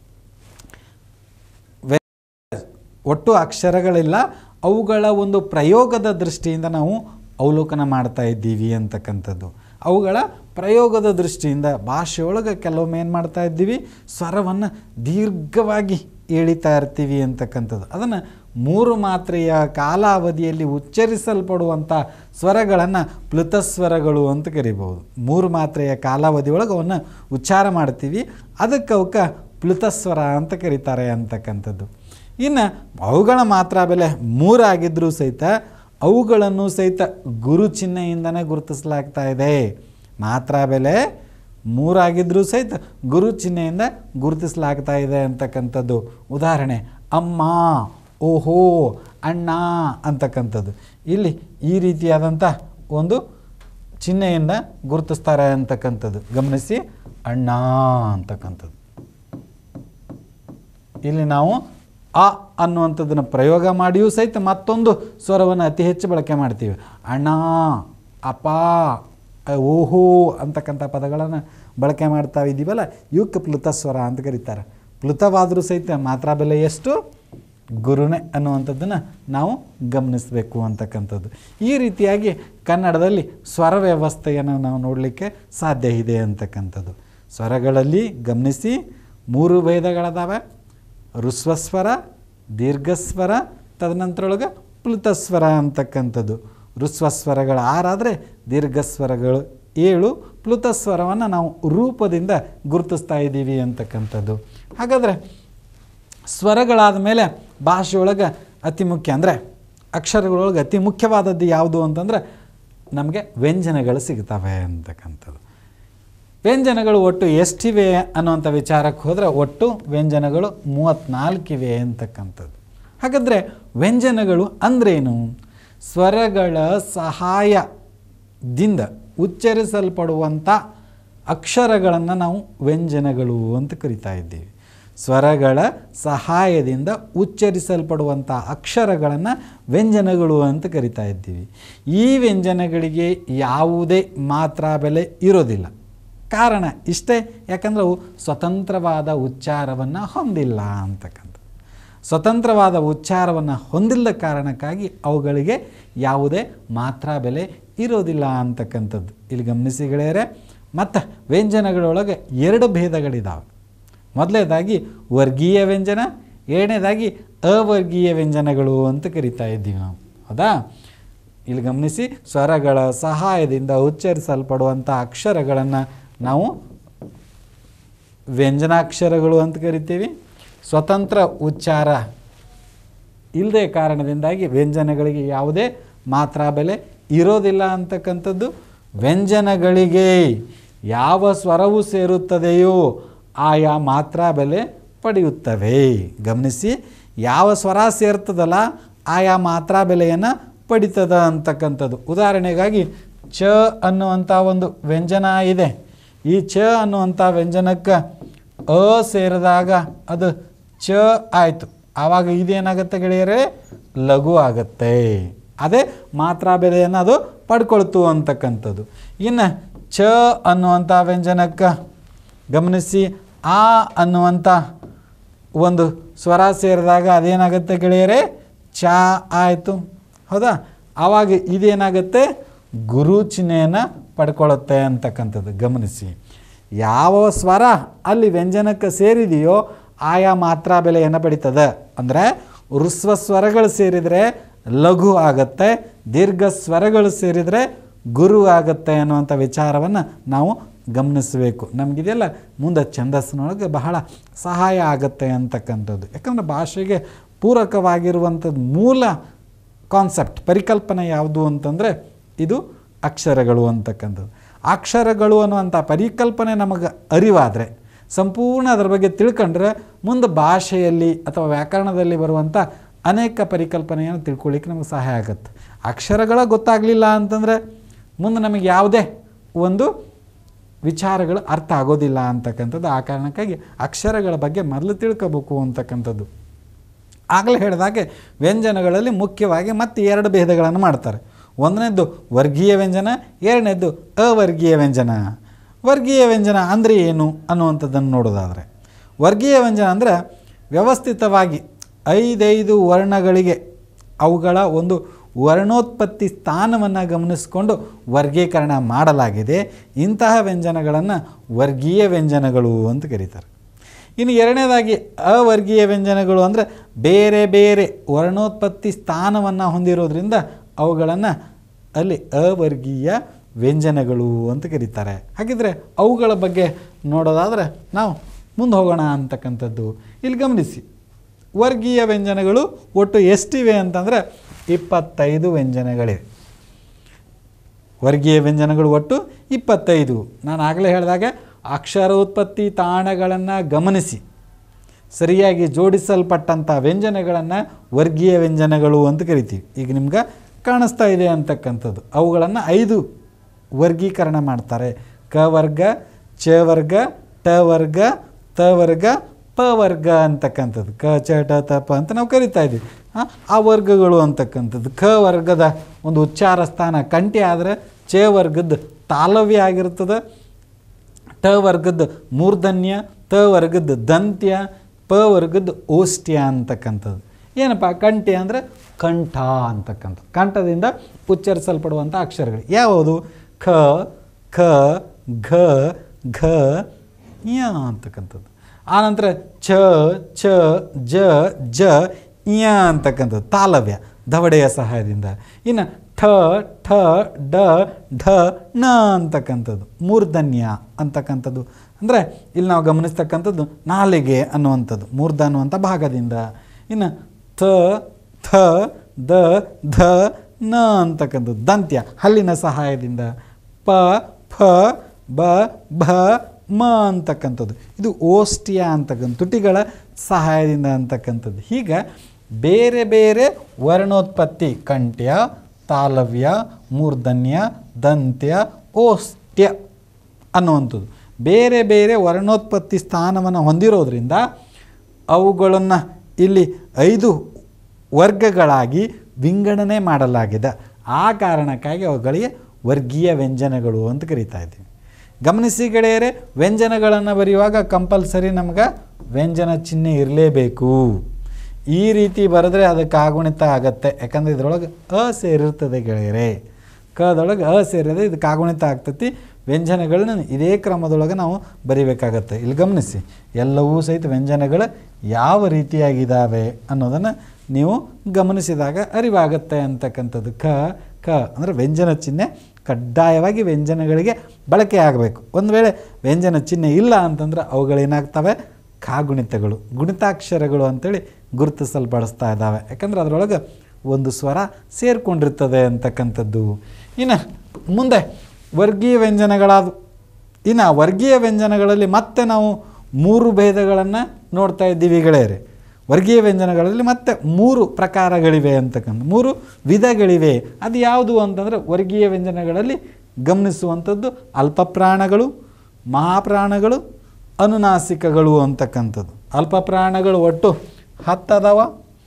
ಒಟ್ಟು ಅಕ್ಷರಗಳಿಲ್ಲ ಅವುಗಳ ಒಂದು ಪ್ರಯೋಗದ ದೃಷ್ಟಿಯಿಂದ ನಾವು ಅವಲೋಕನ ಮಾಡ್ತಾ ಇದ್ದೀವಿ ಅಂತಕ್ಕಂಥದ್ದು ಅವುಗಳ ಪ್ರಯೋಗದ ದೃಷ್ಟಿಯಿಂದ ಭಾಷೆಯೊಳಗೆ ಕೆಲವೊಮ್ಮೆ ಏನು ಮಾಡ್ತಾ ಇದ್ದೀವಿ ಸ್ವರವನ್ನು ದೀರ್ಘವಾಗಿ ಎಳಿತಾ ಇರ್ತೀವಿ ಅಂತಕ್ಕಂಥದ್ದು ಅದನ್ನು ಮೂರು ಮಾತ್ರೆಯ ಕಾಲಾವಧಿಯಲ್ಲಿ ಉಚ್ಚರಿಸಲ್ಪಡುವಂಥ ಸ್ವರಗಳನ್ನು ಪ್ಲುತಸ್ವರಗಳು ಅಂತ ಕರಿಬೋದು ಮೂರು ಮಾತ್ರೆಯ ಕಾಲಾವಧಿ ಒಳಗೆ ಅವನ್ನು ಉಚ್ಚಾರ ಮಾಡ್ತೀವಿ ಅದಕ್ಕೆ ಅವಕ್ಕೆ ಪ್ಲುತಸ್ವರ ಅಂತ ಕರೀತಾರೆ ಅಂತಕ್ಕಂಥದ್ದು ಇನ್ನು ಅವುಗಳ ಮಾತ್ರ ಬೆಲೆ ಮೂರಾಗಿದ್ದರೂ ಸಹಿತ ಅವುಗಳನ್ನು ಸಹಿತ ಗುರು ಚಿಹ್ನೆಯಿಂದನೇ ಗುರುತಿಸಲಾಗ್ತಾ ಇದೆ ಮಾತ್ರ ಬೆಲೆ ಮೂರಾಗಿದ್ದರೂ ಸಹಿತ ಗುರು ಚಿಹ್ನೆಯಿಂದ ಗುರುತಿಸಲಾಗ್ತಾ ಇದೆ ಅಂತಕ್ಕಂಥದ್ದು ಉದಾಹರಣೆ ಅಮ್ಮ ಓಹೋ ಅಣ್ಣ ಅಂತಕ್ಕಂಥದ್ದು ಇಲ್ಲಿ ಈ ರೀತಿಯಾದಂಥ ಒಂದು ಚಿಹ್ನೆಯಿಂದ ಗುರುತಿಸ್ತಾರೆ ಅಂತಕ್ಕಂಥದ್ದು ಗಮನಿಸಿ ಅಣ್ಣ ಅಂತಕ್ಕಂಥದ್ದು ಇಲ್ಲಿ ನಾವು ಅ ಅನ್ನುವಂಥದ್ದನ್ನು ಪ್ರಯೋಗ ಮಾಡಿಯೂ ಸಹಿತ ಮತ್ತೊಂದು ಸ್ವರವನ್ನು ಅತಿ ಹೆಚ್ಚು ಬಳಕೆ ಮಾಡ್ತೀವಿ ಅಣ್ಣ ಅಪ್ಪ ಅ, ಓಹೋ ಅಂತಕ್ಕಂಥ ಪದಗಳನ್ನು ಬಳಕೆ ಮಾಡ್ತಾ ಇದ್ದೀವಲ್ಲ ಇವಕ್ಕೆ ಪ್ಲುತ ಸ್ವರ ಅಂತ ಕರೀತಾರೆ ಪ್ಲುತವಾದರೂ ಸಹಿತ ಮಾತ್ರ ಬೆಲೆ ಎಷ್ಟು ಗುರುನೆ ಅನ್ನುವಂಥದ್ದನ್ನು ನಾವು ಗಮನಿಸಬೇಕು ಅಂತಕ್ಕಂಥದ್ದು ಈ ರೀತಿಯಾಗಿ ಕನ್ನಡದಲ್ಲಿ ಸ್ವರ ವ್ಯವಸ್ಥೆಯನ್ನು ನಾವು ನೋಡಲಿಕ್ಕೆ ಸಾಧ್ಯ ಇದೆ ಅಂತಕ್ಕಂಥದ್ದು ಸ್ವರಗಳಲ್ಲಿ ಗಮನಿಸಿ ಮೂರು ಭೇದಗಳದಾವೆ ಋಸ್ವಸ್ವರ ದೀರ್ಘಸ್ವರ ತದನಂತರೊಳಗೆ ಪ್ಲುತಸ್ವರ ಅಂತಕ್ಕಂಥದ್ದು ಋಸ್ವಸ್ವರಗಳು ಆರಾದರೆ ದೀರ್ಘಸ್ವರಗಳು ಏಳು ಪ್ಲುತಸ್ವರವನ್ನು ನಾವು ರೂಪದಿಂದ ಗುರುತಿಸ್ತಾ ಇದ್ದೀವಿ ಅಂತಕ್ಕಂಥದ್ದು ಹಾಗಾದರೆ ಸ್ವರಗಳಾದ ಮೇಲೆ ಭಾಷೆಯೊಳಗೆ ಅತಿ ಮುಖ್ಯ ಅಂದರೆ ಅಕ್ಷರಗಳೊಳಗೆ ಅತಿ ಮುಖ್ಯವಾದದ್ದು ಯಾವುದು ಅಂತಂದರೆ ನಮಗೆ ವ್ಯಂಜನಗಳು ಸಿಗ್ತವೆ ಅಂತಕ್ಕಂಥದ್ದು ವ್ಯಂಜನಗಳು ಒಟ್ಟು ಎಷ್ಟಿವೆ ಅನ್ನುವಂಥ ವಿಚಾರಕ್ಕೆ ಹೋದರೆ ಒಟ್ಟು ವ್ಯಂಜನಗಳು ಮೂವತ್ತ್ನಾಲ್ಕಿವೆ ಅಂತಕ್ಕಂಥದ್ದು ಹಾಗಾದರೆ ವ್ಯಂಜನಗಳು ಅಂದ್ರೇನು ಸ್ವರಗಳ ಸಹಾಯದಿಂದ ಉಚ್ಚರಿಸಲ್ಪಡುವಂಥ ಅಕ್ಷರಗಳನ್ನು ನಾವು ವ್ಯಂಜನಗಳು ಅಂತ ಕರಿತಾ ಇದ್ದೀವಿ ಸ್ವರಗಳ ಸಹಾಯದಿಂದ ಉಚ್ಚರಿಸಲ್ಪಡುವಂಥ ಅಕ್ಷರಗಳನ್ನು ವ್ಯಂಜನಗಳು ಅಂತ ಕರಿತಾ ಇದ್ದೀವಿ ಈ ವ್ಯಂಜನಗಳಿಗೆ ಯಾವುದೇ ಮಾತ್ರಾ ಬೆಲೆ ಇರೋದಿಲ್ಲ ಕಾರಣ ಇಷ್ಟೇ ಯಾಕಂದ್ರೆ ಅವು ಸ್ವತಂತ್ರವಾದ ಉಚ್ಚಾರವನ್ನು ಹೊಂದಿಲ್ಲ ಅಂತಕ್ಕಂಥ ಸ್ವತಂತ್ರವಾದ ಉಚ್ಚಾರವನ್ನು ಹೊಂದಿಲ್ಲದ ಕಾರಣಕ್ಕಾಗಿ ಅವುಗಳಿಗೆ ಯಾವುದೇ ಮಾತ್ರಾ ಬೆಲೆ ಇರೋದಿಲ್ಲ ಅಂತಕ್ಕಂಥದ್ದು ಇಲ್ಲಿ ಗಮನಿಸಿ ಗೆಳೆಯರೆ ಮತ್ತು ವ್ಯಂಜನಗಳೊಳಗೆ ಎರಡು ಭೇದಗಳಿದ್ದಾವೆ ಮೊದಲನೇದಾಗಿ ವರ್ಗೀಯ ವ್ಯಂಜನ ಎರಡನೇದಾಗಿ ಅವರ್ಗೀಯ ವ್ಯಂಜನಗಳು ಅಂತ ಕರಿತಾ ಇದ್ದೀವಿ ನಾವು ಹೌದಾ ಇಲ್ಲಿ ಗಮನಿಸಿ ಸ್ವರಗಳ ಸಹಾಯದಿಂದ ಉಚ್ಚರಿಸಲ್ಪಡುವಂಥ ಅಕ್ಷರಗಳನ್ನು ನಾವು ವ್ಯಂಜನಾಕ್ಷರಗಳು ಅಂತ ಕರಿತೀವಿ ಸ್ವತಂತ್ರ ಉಚ್ಚಾರ ಇಲ್ಲದೆ ಕಾರಣದಿಂದಾಗಿ ವ್ಯಂಜನಗಳಿಗೆ ಯಾವುದೇ ಮಾತ್ರಾ ಬೆಲೆ ಇರೋದಿಲ್ಲ ಅಂತಕ್ಕಂಥದ್ದು ವ್ಯಂಜನಗಳಿಗೆ ಯಾವ ಸ್ವರವು ಸೇರುತ್ತದೆಯೋ ಆಯಾ ಮಾತ್ರಾ ಬೆಲೆ ಪಡೆಯುತ್ತವೆ ಗಮನಿಸಿ ಯಾವ ಸ್ವರ ಸೇರ್ತದಲ್ಲ ಆಯಾ ಮಾತ್ರಾ ಬೆಲೆಯನ್ನು ಪಡಿತದ ಅಂತಕ್ಕಂಥದ್ದು ಉದಾಹರಣೆಗಾಗಿ ಚ ಅನ್ನುವಂಥ ಒಂದು ವ್ಯಂಜನ ಇದೆ ಈ ಚ ಅನ್ನುವಂಥ ವ್ಯಂಜನಕ್ಕೆ ಅ ಸೇರಿದಾಗ ಅದು ಚ ಆಯಿತು ಆವಾಗ ಇದೇನಾಗುತ್ತೆ ಗೆಳೆಯರೇ ಲಘು ಆಗುತ್ತೆ ಅದೇ ಮಾತ್ರಾ ಬೆಲೆಯನ್ನು ಅದು ಪಡ್ಕೊಳ್ತು ಅಂತಕ್ಕಂಥದ್ದು ಇನ್ನು ಚ ಅನ್ನುವಂಥ ವ್ಯಂಜನಕ್ಕೆ ಗಮನಿಸಿ ಆ ಅನ್ನುವಂಥ ಒಂದು ಸ್ವರ ಸೇರಿದಾಗ ಅದೇನಾಗುತ್ತೆ ಗೆಳೆಯರೇ ಚ ಆಯಿತು ಹೌದಾ ಆವಾಗ ಇದೇನಾಗುತ್ತೆ ಗುರು ಚಿಹ್ನೆಯನ್ನು ಪಡ್ಕೊಳ್ಳುತ್ತೆ ಅಂತಕ್ಕಂಥದ್ದು ಗಮನಿಸಿ ಯಾವ ಸ್ವರ ಅಲ್ಲಿ ವ್ಯಂಜನಕ್ಕೆ ಸೇರಿದೆಯೋ ಆಯಾ ಮಾತ್ರಾ ಬೆಲೆಯನ್ನು ಪಡಿತದೆ ಅಂದರೆ ಋಸ್ವ ಸ್ವರಗಳು ಸೇರಿದರೆ ಲಘು ಆಗತ್ತೆ ದೀರ್ಘ ಸ್ವರಗಳು ಸೇರಿದರೆ ಗುರು ಆಗುತ್ತೆ ಅನ್ನುವಂಥ ವಿಚಾರವನ್ನು ನಾವು ಗಮನಿಸಬೇಕು ನಮಗಿದೆಲ್ಲ ಮುಂದೆ ಛಂದಸ್ಸಿನೊಳಗೆ ಬಹಳ ಸಹಾಯ ಆಗುತ್ತೆ ಅಂತಕ್ಕಂಥದ್ದು ಯಾಕಂದರೆ ಭಾಷೆಗೆ ಪೂರಕವಾಗಿರುವಂಥದ್ದು ಮೂಲ ಕಾನ್ಸೆಪ್ಟ್ ಪರಿಕಲ್ಪನೆ ಯಾವುದು ಅಂತಂದರೆ ಇದು ಅಕ್ಷರಗಳು ಅಂತಕ್ಕಂಥದ್ದು ಅಕ್ಷರಗಳು ಅನ್ನುವಂಥ ಪರಿಕಲ್ಪನೆ ನಮಗೆ ಅರಿವಾದರೆ ಸಂಪೂರ್ಣ ಅದರ ಬಗ್ಗೆ ತಿಳ್ಕೊಂಡ್ರೆ ಮುಂದೆ ಭಾಷೆಯಲ್ಲಿ ಅಥವಾ ವ್ಯಾಕರಣದಲ್ಲಿ ಬರುವಂಥ ಅನೇಕ ಪರಿಕಲ್ಪನೆಯನ್ನು ತಿಳ್ಕೊಳ್ಳಿಕ್ಕೆ ನಮಗೆ ಸಹಾಯ ಆಗುತ್ತೆ ಅಕ್ಷರಗಳ ಗೊತ್ತಾಗಲಿಲ್ಲ ಅಂತಂದರೆ ಮುಂದೆ ನಮಗೆ ಯಾವುದೇ ಒಂದು ವಿಚಾರಗಳು ಅರ್ಥ ಆಗೋದಿಲ್ಲ ಅಂತಕ್ಕಂಥದ್ದು ಆ ಕಾರಣಕ್ಕಾಗಿ ಅಕ್ಷರಗಳ ಬಗ್ಗೆ ಮೊದಲು ತಿಳ್ಕೋಬೇಕು ಅಂತಕ್ಕಂಥದ್ದು ಆಗಲೇ ಹೇಳಿದಾಗೆ ವ್ಯಂಜನಗಳಲ್ಲಿ ಮುಖ್ಯವಾಗಿ ಮತ್ತೆ ಎರಡು ಭೇದಗಳನ್ನು ಮಾಡ್ತಾರೆ ಒಂದನೇದ್ದು ವರ್ಗೀಯ ವ್ಯಂಜನ ಎರಡನೇದ್ದು ಅವರ್ಗೀಯ ವ್ಯಂಜನ ವರ್ಗೀಯ ವ್ಯಂಜನ ಅಂದರೆ ಏನು ಅನ್ನುವಂಥದ್ದನ್ನು ನೋಡೋದಾದರೆ ವರ್ಗೀಯ ವ್ಯಂಜನ ಅಂದರೆ ವ್ಯವಸ್ಥಿತವಾಗಿ ಐದೈದು ವರ್ಣಗಳಿಗೆ ಅವುಗಳ ಒಂದು ವರ್ಣೋತ್ಪತ್ತಿ ಸ್ಥಾನವನ್ನು ಗಮನಿಸಿಕೊಂಡು ವರ್ಗೀಕರಣ ಮಾಡಲಾಗಿದೆ ಇಂತಹ ವ್ಯಂಜನಗಳನ್ನು ವರ್ಗೀಯ ವ್ಯಂಜನಗಳು ಅಂತ ಕರೀತಾರೆ ಇನ್ನು ಎರಡನೇದಾಗಿ ಅವರ್ಗೀಯ ವ್ಯಂಜನಗಳು ಅಂದರೆ ಬೇರೆ ಬೇರೆ ವರ್ಣೋತ್ಪತ್ತಿ ಸ್ಥಾನವನ್ನು ಹೊಂದಿರೋದ್ರಿಂದ ಅವುಗಳನ್ನು ಅಲ್ಲಿ ಅವರ್ಗೀಯ ವ್ಯಂಜನಗಳು ಅಂತ ಕರೀತಾರೆ ಹಾಗಿದ್ರೆ ಅವುಗಳ ಬಗ್ಗೆ ನೋಡೋದಾದರೆ ನಾವು ಮುಂದೆ ಹೋಗೋಣ ಅಂತಕ್ಕಂಥದ್ದು ಇಲ್ಲಿ ಗಮನಿಸಿ ವರ್ಗೀಯ ವ್ಯಂಜನಗಳು ಒಟ್ಟು ಎಷ್ಟಿವೆ ಅಂತಂದರೆ ಇಪ್ಪತ್ತೈದು ವ್ಯಂಜನಗಳಿವೆ ವರ್ಗೀಯ ವ್ಯಂಜನಗಳು ಒಟ್ಟು ಇಪ್ಪತ್ತೈದು ನಾನು ಆಗಲೇ ಹೇಳಿದಾಗ ಅಕ್ಷರೋತ್ಪತ್ತಿ ತಾಣಗಳನ್ನು ಗಮನಿಸಿ ಸರಿಯಾಗಿ ಜೋಡಿಸಲ್ಪಟ್ಟಂಥ ವ್ಯಂಜನಗಳನ್ನು ವರ್ಗೀಯ ವ್ಯಂಜನಗಳು ಅಂತ ಕರಿತೀವಿ ಈಗ ನಿಮ್ಗೆ ಕಾಣಿಸ್ತಾ ಇದೆ ಅಂತಕ್ಕಂಥದ್ದು ಅವುಗಳನ್ನು ಐದು ವರ್ಗೀಕರಣ ಮಾಡ್ತಾರೆ ಕ ವರ್ಗ ಚ ವರ್ಗ ಟ ವರ್ಗ ತ ವರ್ಗ ಪ ವರ್ಗ ಅಂತಕ್ಕಂಥದ್ದು ಕ ಚ ಟ ತ ಪ ಅಂತ ನಾವು ಕರಿತಾ ಇದ್ದೀವಿ ಆ, ಆ ವರ್ಗಗಳು ಅಂತಕ್ಕಂಥದ್ದು ಕ ವರ್ಗದ ಒಂದು ಉಚ್ಚಾರ ಸ್ಥಾನ ಕಂಠಿ ಆದರೆ ಚ ವರ್ಗದ ತಾಲವ್ಯ ಆಗಿರ್ತದೆ ಟ ವರ್ಗದ ಮೂರ್ಧನ್ಯ ತ ವರ್ಗದ ದಂತ್ಯ ಪ ವರ್ಗದ ಓಷ್ಟ್ಯ ಅಂತಕ್ಕಂಥದ್ದು ಏನಪ್ಪ ಕಂಠಿ ಅಂದರೆ ಕಂಠ ಅಂತಕ್ಕಂಥದ್ದು ಕಂಠದಿಂದ ಉಚ್ಚರಿಸಲ್ಪಡುವಂಥ ಅಕ್ಷರಗಳು ಯಾವುದು ಖ ಖ ಘ ಘ ಯ ಅಂತಕ್ಕಂಥದ್ದು ಆನಂತರ ಛ ಛ ಜ ಜ ಯ ಅಂತಕ್ಕಂಥದ್ದು ತಾಲವ್ಯ ದವಡೆಯ ಸಹಾಯದಿಂದ ಇನ್ನು ಠ ಠ ಡ ಢ ಣ ಅಂತಕ್ಕಂಥದ್ದು ಮೂರ್ಧನ್ಯ ಅಂತಕ್ಕಂಥದ್ದು ಅಂದರೆ ಇಲ್ಲಿ ನಾವು ಗಮನಿಸ್ತಕ್ಕಂಥದ್ದು ನಾಲಿಗೆ ಅನ್ನುವಂಥದ್ದು ಮೂರ್ಧ ಅನ್ನುವಂಥ ಭಾಗದಿಂದ ಇನ್ನು ಥ ಥ ದ ಧ ನ ಅಂತಕ್ಕಂಥದ್ದು ದಂತ್ಯ ಹಲ್ಲಿನ ಸಹಾಯದಿಂದ ಪ ಫ ಬ ಭ ಮ ಅಂತಕ್ಕಂಥದ್ದು ಇದು ಓಷ್ಟ್ಯ ಅಂತಕ್ಕಂಥ ತುಟಿಗಳ ಸಹಾಯದಿಂದ ಅಂತಕ್ಕಂಥದ್ದು ಹೀಗೆ ಬೇರೆ ಬೇರೆ ವರ್ಣೋತ್ಪತ್ತಿ ಕಂಠ್ಯ ತಾಲವ್ಯ ಮೂರ್ಧನ್ಯ ದಂತ್ಯ ಓಷ್ಟ್ಯ ಅನ್ನುವಂಥದ್ದು ಬೇರೆ ಬೇರೆ ವರ್ಣೋತ್ಪತ್ತಿ ಸ್ಥಾನವನ್ನು ಹೊಂದಿರೋದ್ರಿಂದ ಅವುಗಳನ್ನು ಇಲ್ಲಿ ಐದು ವರ್ಗಗಳಾಗಿ ವಿಂಗಡಣೆ ಮಾಡಲಾಗಿದೆ ಆ ಕಾರಣಕ್ಕಾಗಿ ಅವುಗಳಿಗೆ ವರ್ಗೀಯ ವ್ಯಂಜನಗಳು ಅಂತ ಕರಿತಾ ಇದ್ದೀವಿ ಗಮನಿಸಿ ಗೆಳೆಯರೆ ವ್ಯಂಜನಗಳನ್ನು ಬರೆಯುವಾಗ ಕಂಪಲ್ಸರಿ ನಮ್ಗೆ ವ್ಯಂಜನ ಚಿಹ್ನೆ ಇರಲೇಬೇಕು ಈ ರೀತಿ ಬರೆದ್ರೆ ಅದಕ್ಕೆ ಆಗುಣಿತ ಆಗತ್ತೆ ಯಾಕಂದರೆ ಇದರೊಳಗೆ ಅ ಸೇರಿರ್ತದೆ ಗೆಳೆಯರೆ ಕದೊಳಗೆ ಅ ಸೇರಿದೆ ಇದಕ್ಕೆ ಆಗುಣಿತ ಆಗ್ತತಿ ವ್ಯಂಜನಗಳನ್ನ ಇದೇ ಕ್ರಮದೊಳಗೆ ನಾವು ಬರಿಬೇಕಾಗತ್ತೆ ಇಲ್ಲಿ ಗಮನಿಸಿ ಎಲ್ಲವೂ ಸಹಿತ ವ್ಯಂಜನಗಳು ಯಾವ ರೀತಿಯಾಗಿದ್ದಾವೆ ಅನ್ನೋದನ್ನು ನೀವು ಗಮನಿಸಿದಾಗ ಅರಿವಾಗತ್ತೆ ಅಂತಕ್ಕಂಥದ್ದು ಕ ಕ ಅಂದರೆ ವ್ಯಂಜನ ಚಿಹ್ನೆ ಕಡ್ಡಾಯವಾಗಿ ವ್ಯಂಜನಗಳಿಗೆ ಬಳಕೆ ಆಗಬೇಕು ಒಂದು ವೇಳೆ ವ್ಯಂಜನ ಚಿಹ್ನೆ ಇಲ್ಲ ಅಂತಂದ್ರೆ ಅವುಗಳೇನಾಗ್ತವೆ ಕಾಗುಣಿತಗಳು ಗುಣಿತಾಕ್ಷರಗಳು ಅಂತೇಳಿ ಗುರುತಿಸಲ್ಪಡಿಸ್ತಾ ಇದ್ದಾವೆ ಯಾಕಂದ್ರೆ ಅದರೊಳಗೆ ಒಂದು ಸ್ವರ ಸೇರಿಕೊಂಡಿರ್ತದೆ ಅಂತಕ್ಕಂಥದ್ದು ಇನ್ನು ಮುಂದೆ ವರ್ಗೀಯ ವ್ಯಂಜನಗಳಾದ ಇನ್ನು ವರ್ಗೀಯ ವ್ಯಂಜನಗಳಲ್ಲಿ ಮತ್ತೆ ನಾವು ಮೂರು ಭೇದಗಳನ್ನು ನೋಡ್ತಾ ಇದ್ದೀವಿ ಗೆಳೆಯರೆ ವರ್ಗೀಯ ವ್ಯಂಜನಗಳಲ್ಲಿ ಮತ್ತೆ ಮೂರು ಪ್ರಕಾರಗಳಿವೆ ಅಂತಕ್ಕಂಥ ಮೂರು ವಿಧಗಳಿವೆ ಅದು ಯಾವುದು ಅಂತಂದರೆ ವರ್ಗೀಯ ವ್ಯಂಜನಗಳಲ್ಲಿ ಗಮನಿಸುವಂಥದ್ದು ಅಲ್ಪಪ್ರಾಣಗಳು ಮಹಾಪ್ರಾಣಗಳು ಅನುನಾಸಿಕಗಳು ಅಂತಕ್ಕಂಥದ್ದು ಅಲ್ಪಪ್ರಾಣಗಳು ಒಟ್ಟು ಹತ್ತದವ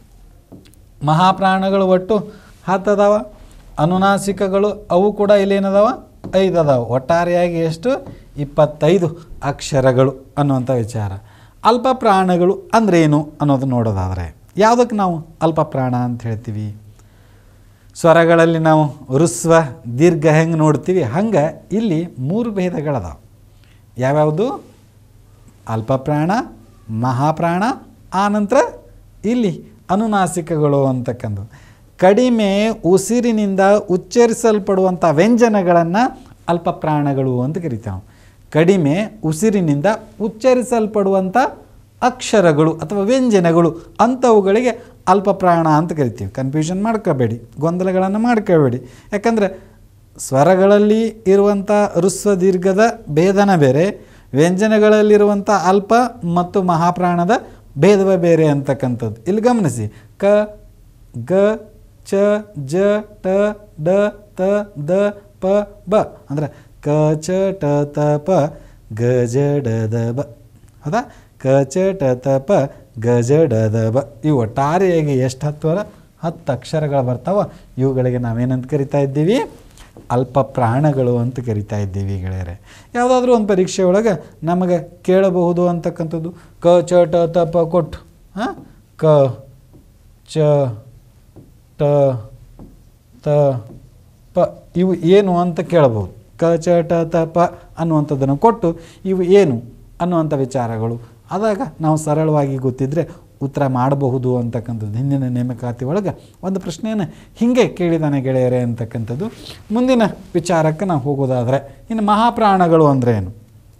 ಮಹಾಪ್ರಾಣಗಳು ಒಟ್ಟು ಹತ್ತದವ ಅನುನಾಸಿಕಗಳು ಅವು ಕೂಡ ಇಲ್ಲೇನದವ ಐದು ಅದಾವ ಒಟ್ಟಾರೆಯಾಗಿ ಎಷ್ಟು ಇಪ್ಪತ್ತೈದು ಅಕ್ಷರಗಳು ಅನ್ನುವಂಥ ವಿಚಾರ ಅಲ್ಪ ಪ್ರಾಣಗಳು ಅಂದ್ರೇನು ಅನ್ನೋದು ನೋಡೋದಾದರೆ ಯಾವುದಕ್ಕೆ ನಾವು ಅಲ್ಪ ಪ್ರಾಣ ಅಂತ ಹೇಳ್ತೀವಿ ಸ್ವರಗಳಲ್ಲಿ ನಾವು ಋಸ್ವ ದೀರ್ಘ ಹೆಂಗೆ ನೋಡ್ತೀವಿ ಹಂಗೆ ಇಲ್ಲಿ ಮೂರು ಭೇದಗಳದಾವ ಯಾವ್ಯಾವುದು ಅಲ್ಪಪ್ರಾಣ ಮಹಾಪ್ರಾಣ ಆನಂತರ ಇಲ್ಲಿ ಅನುನಾಸಿಕಗಳು ಅಂತಕ್ಕಂಥದ್ದು ಕಡಿಮೆ ಉಸಿರಿನಿಂದ ಉಚ್ಚರಿಸಲ್ಪಡುವಂಥ ವ್ಯಂಜನಗಳನ್ನು ಅಲ್ಪಪ್ರಾಣಗಳು ಅಂತ ಕರಿತೇವೆ ನಾವು ಕಡಿಮೆ ಉಸಿರಿನಿಂದ ಉಚ್ಚರಿಸಲ್ಪಡುವಂಥ ಅಕ್ಷರಗಳು ಅಥವಾ ವ್ಯಂಜನಗಳು ಅಂಥವುಗಳಿಗೆ ಅಲ್ಪಪ್ರಾಣ ಅಂತ ಕರಿತೀವಿ ಕನ್ಫ್ಯೂಷನ್ ಮಾಡ್ಕೋಬೇಡಿ ಗೊಂದಲಗಳನ್ನು ಮಾಡ್ಕೋಬೇಡಿ ಯಾಕಂದರೆ ಸ್ವರಗಳಲ್ಲಿ ಇರುವಂಥ ಋಸ್ವ ದೀರ್ಘದ ಭೇದನ ಬೇರೆ ವ್ಯಂಜನಗಳಲ್ಲಿರುವಂಥ ಅಲ್ಪ ಮತ್ತು ಮಹಾಪ್ರಾಣದ ಭೇದವ ಬೇರೆ ಅಂತಕ್ಕಂಥದ್ದು ಇಲ್ಲಿ ಗಮನಿಸಿ ಕ ಗ ಚ ಜ ಟ ಡ ತ ದ ಪ ಬ ಅಂದರೆ ಕ ಚ ಟ ತ ಪ ಗ ಜ ಡ ದ ಬ ಹೌದಾ ಕ ಚ ಟ ತ ಪ ಗ ಜ ಡ ದ ಬ ಇವು ಒಟ್ಟಾರೆಯಾಗಿ ಎಷ್ಟು ಹತ್ತುವರ ಹತ್ತು ಅಕ್ಷರಗಳು ಬರ್ತಾವ ಇವುಗಳಿಗೆ ನಾವೇನಂತ ಕರಿತಾ ಇದ್ದೀವಿ ಅಲ್ಪ ಪ್ರಾಣಗಳು ಅಂತ ಕರಿತಾ ಇದ್ದೀವಿ ಗೆಳೆಯರೆ ಯಾವುದಾದ್ರೂ ಒಂದು ಪರೀಕ್ಷೆ ಒಳಗೆ ನಮಗೆ ಕೇಳಬಹುದು ಅಂತಕ್ಕಂಥದ್ದು ಕ ಚ ಟ ತ ಪ ಕೊಟ್ಟು ಹಾಂ ಕ ಚ ಟ ತ ಪ ಇವು ಏನು ಅಂತ ಕೇಳಬಹುದು ಕ ಚ ಟ ತ ಪ ಅನ್ನುವಂಥದ್ದನ್ನು ಕೊಟ್ಟು ಇವು ಏನು ಅನ್ನುವಂಥ ವಿಚಾರಗಳು ಆದಾಗ ನಾವು ಸರಳವಾಗಿ ಗೊತ್ತಿದ್ದರೆ ಉತ್ತರ ಮಾಡಬಹುದು ಅಂತಕ್ಕಂಥದ್ದು ಹಿಂದಿನ ನೇಮಕಾತಿ ಒಳಗೆ ಒಂದು ಪ್ರಶ್ನೆಯನ್ನು ಹೀಗೆ ಕೇಳಿದಾನೆ ಗೆಳೆಯರೆ ಅಂತಕ್ಕಂಥದ್ದು ಮುಂದಿನ ವಿಚಾರಕ್ಕೆ ನಾವು ಹೋಗೋದಾದರೆ ಇನ್ನು ಮಹಾಪ್ರಾಣಗಳು ಅಂದರೆ ಏನು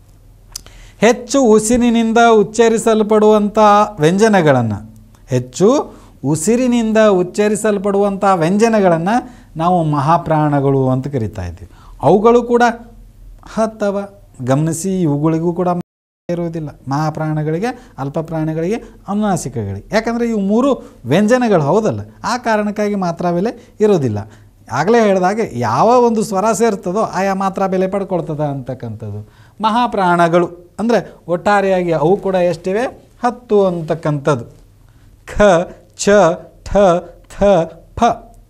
ಹೆಚ್ಚು ಉಸಿರಿನಿಂದ ಉಚ್ಚರಿಸಲ್ಪಡುವಂಥ ವ್ಯಂಜನಗಳನ್ನು ಹೆಚ್ಚು ಉಸಿರಿನಿಂದ ಉಚ್ಚರಿಸಲ್ಪಡುವಂಥ ವ್ಯಂಜನಗಳನ್ನು ನಾವು ಮಹಾಪ್ರಾಣಗಳು ಅಂತ ಕರಿತಾ ಇದ್ದೀವಿ ಅವುಗಳು ಕೂಡ ಹತ್ತವ ಗಮನಿಸಿ ಇವುಗಳಿಗೂ ಕೂಡ ಇರುವುದಿಲ್ಲ ಮಹಾಪ್ರಾಣಗಳಿಗೆ ಅಲ್ಪ ಪ್ರಾಣಿಗಳಿಗೆ ಅನುನಾಸಿಕಗಳಿಗೆ ಯಾಕಂದರೆ ಇವು ಮೂರು ವ್ಯಂಜನಗಳು ಹೌದಲ್ಲ ಆ ಕಾರಣಕ್ಕಾಗಿ ಮಾತ್ರ ಬೆಲೆ ಇರೋದಿಲ್ಲ ಆಗಲೇ ಹೇಳಿದಾಗೆ ಯಾವ ಒಂದು ಸ್ವರ ಸೇರ್ತದೋ ಆಯಾ ಮಾತ್ರ ಬೆಲೆ ಪಡ್ಕೊಳ್ತದ ಅಂತಕ್ಕಂಥದ್ದು ಮಹಾಪ್ರಾಣಗಳು ಅಂದರೆ ಒಟ್ಟಾರೆಯಾಗಿ ಅವು ಕೂಡ ಎಷ್ಟಿವೆ ಹತ್ತು ಅಂತಕ್ಕಂಥದ್ದು ಖ ಛ ಠ ಥ ಫ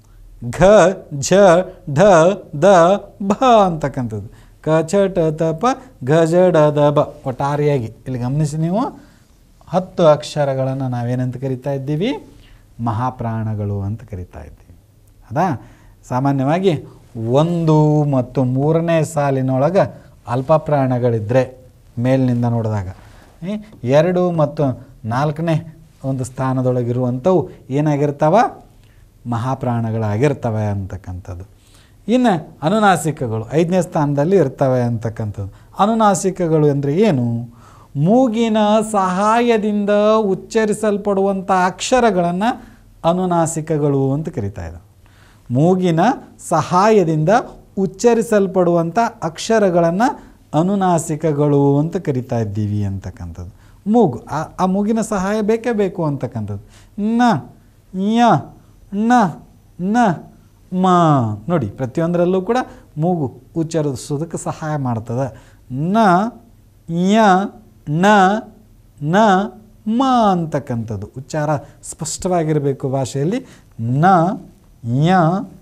ಘ ಝ ಢ ದ ಭ ಅಂತಕ್ಕಂಥದ್ದು ಕ ಛ ಟ ತ ಪ ಘ ಜ ಡ ದ ಬ ಒಟ್ಟಾರೆಯಾಗಿ ಇಲ್ಲಿ ಗಮನಿಸಿ ನೀವು ಹತ್ತು ಅಕ್ಷರಗಳನ್ನು ನಾವೇನಂತ ಕರಿತಾ ಇದ್ದೀವಿ ಮಹಾಪ್ರಾಣಗಳು ಅಂತ ಕರಿತಾ ಇದ್ದೀವಿ ಅದಾ ಸಾಮಾನ್ಯವಾಗಿ ಒಂದು ಮತ್ತು ಮೂರನೇ ಸಾಲಿನೊಳಗೆ ಅಲ್ಪ ಪ್ರಾಣಗಳಿದ್ದರೆ ಮೇಲಿನಿಂದ ನೋಡಿದಾಗ ಏ, ಎರಡು ಮತ್ತು ನಾಲ್ಕನೇ ಒಂದು ಸ್ಥಾನದೊಳಗಿರುವಂಥವು ಏನಾಗಿರ್ತಾವ ಮಹಾಪ್ರಾಣಗಳಾಗಿರ್ತವೆ ಅಂತಕ್ಕಂಥದ್ದು ಇನ್ನು ಅನುನಾಸಿಕಗಳು ಐದನೇ ಸ್ಥಾನದಲ್ಲಿ ಇರ್ತವೆ ಅಂತಕ್ಕಂಥದ್ದು ಅನುನಾಸಿಕಗಳು ಅಂದರೆ ಏನು ಮೂಗಿನ ಸಹಾಯದಿಂದ ಉಚ್ಚರಿಸಲ್ಪಡುವಂಥ ಅಕ್ಷರಗಳನ್ನು ಅನುನಾಸಿಕಗಳು ಅಂತ ಕರಿತಾ ಇದ್ದಾರೆ ಮೂಗಿನ ಸಹಾಯದಿಂದ ಉಚ್ಚರಿಸಲ್ಪಡುವಂಥ ಅಕ್ಷರಗಳನ್ನು ಅನುನಾಸಿಕಗಳು ಅಂತ ಕರಿತಾ ಇದ್ದೀವಿ ಅಂತಕ್ಕಂಥದ್ದು ಮೂಗು ಆ ಆ ಮೂಗಿನ ಸಹಾಯ ಬೇಕೇ ಬೇಕು ಅಂತಕ್ಕಂಥದ್ದು ನ ಯ ನ ನ ಮ ನೋಡಿ ಪ್ರತಿಯೊಂದರಲ್ಲೂ ಕೂಡ ಮೂಗು ಉಚ್ಚರಿಸೋದಕ್ಕೆ ಸಹಾಯ ಮಾಡ್ತದೆ ನ ಯ ನ ನ ಮ ಅಂತಕ್ಕಂಥದ್ದು ಉಚ್ಚಾರ ಸ್ಪಷ್ಟವಾಗಿರಬೇಕು ಭಾಷೆಯಲ್ಲಿ ನ ಯ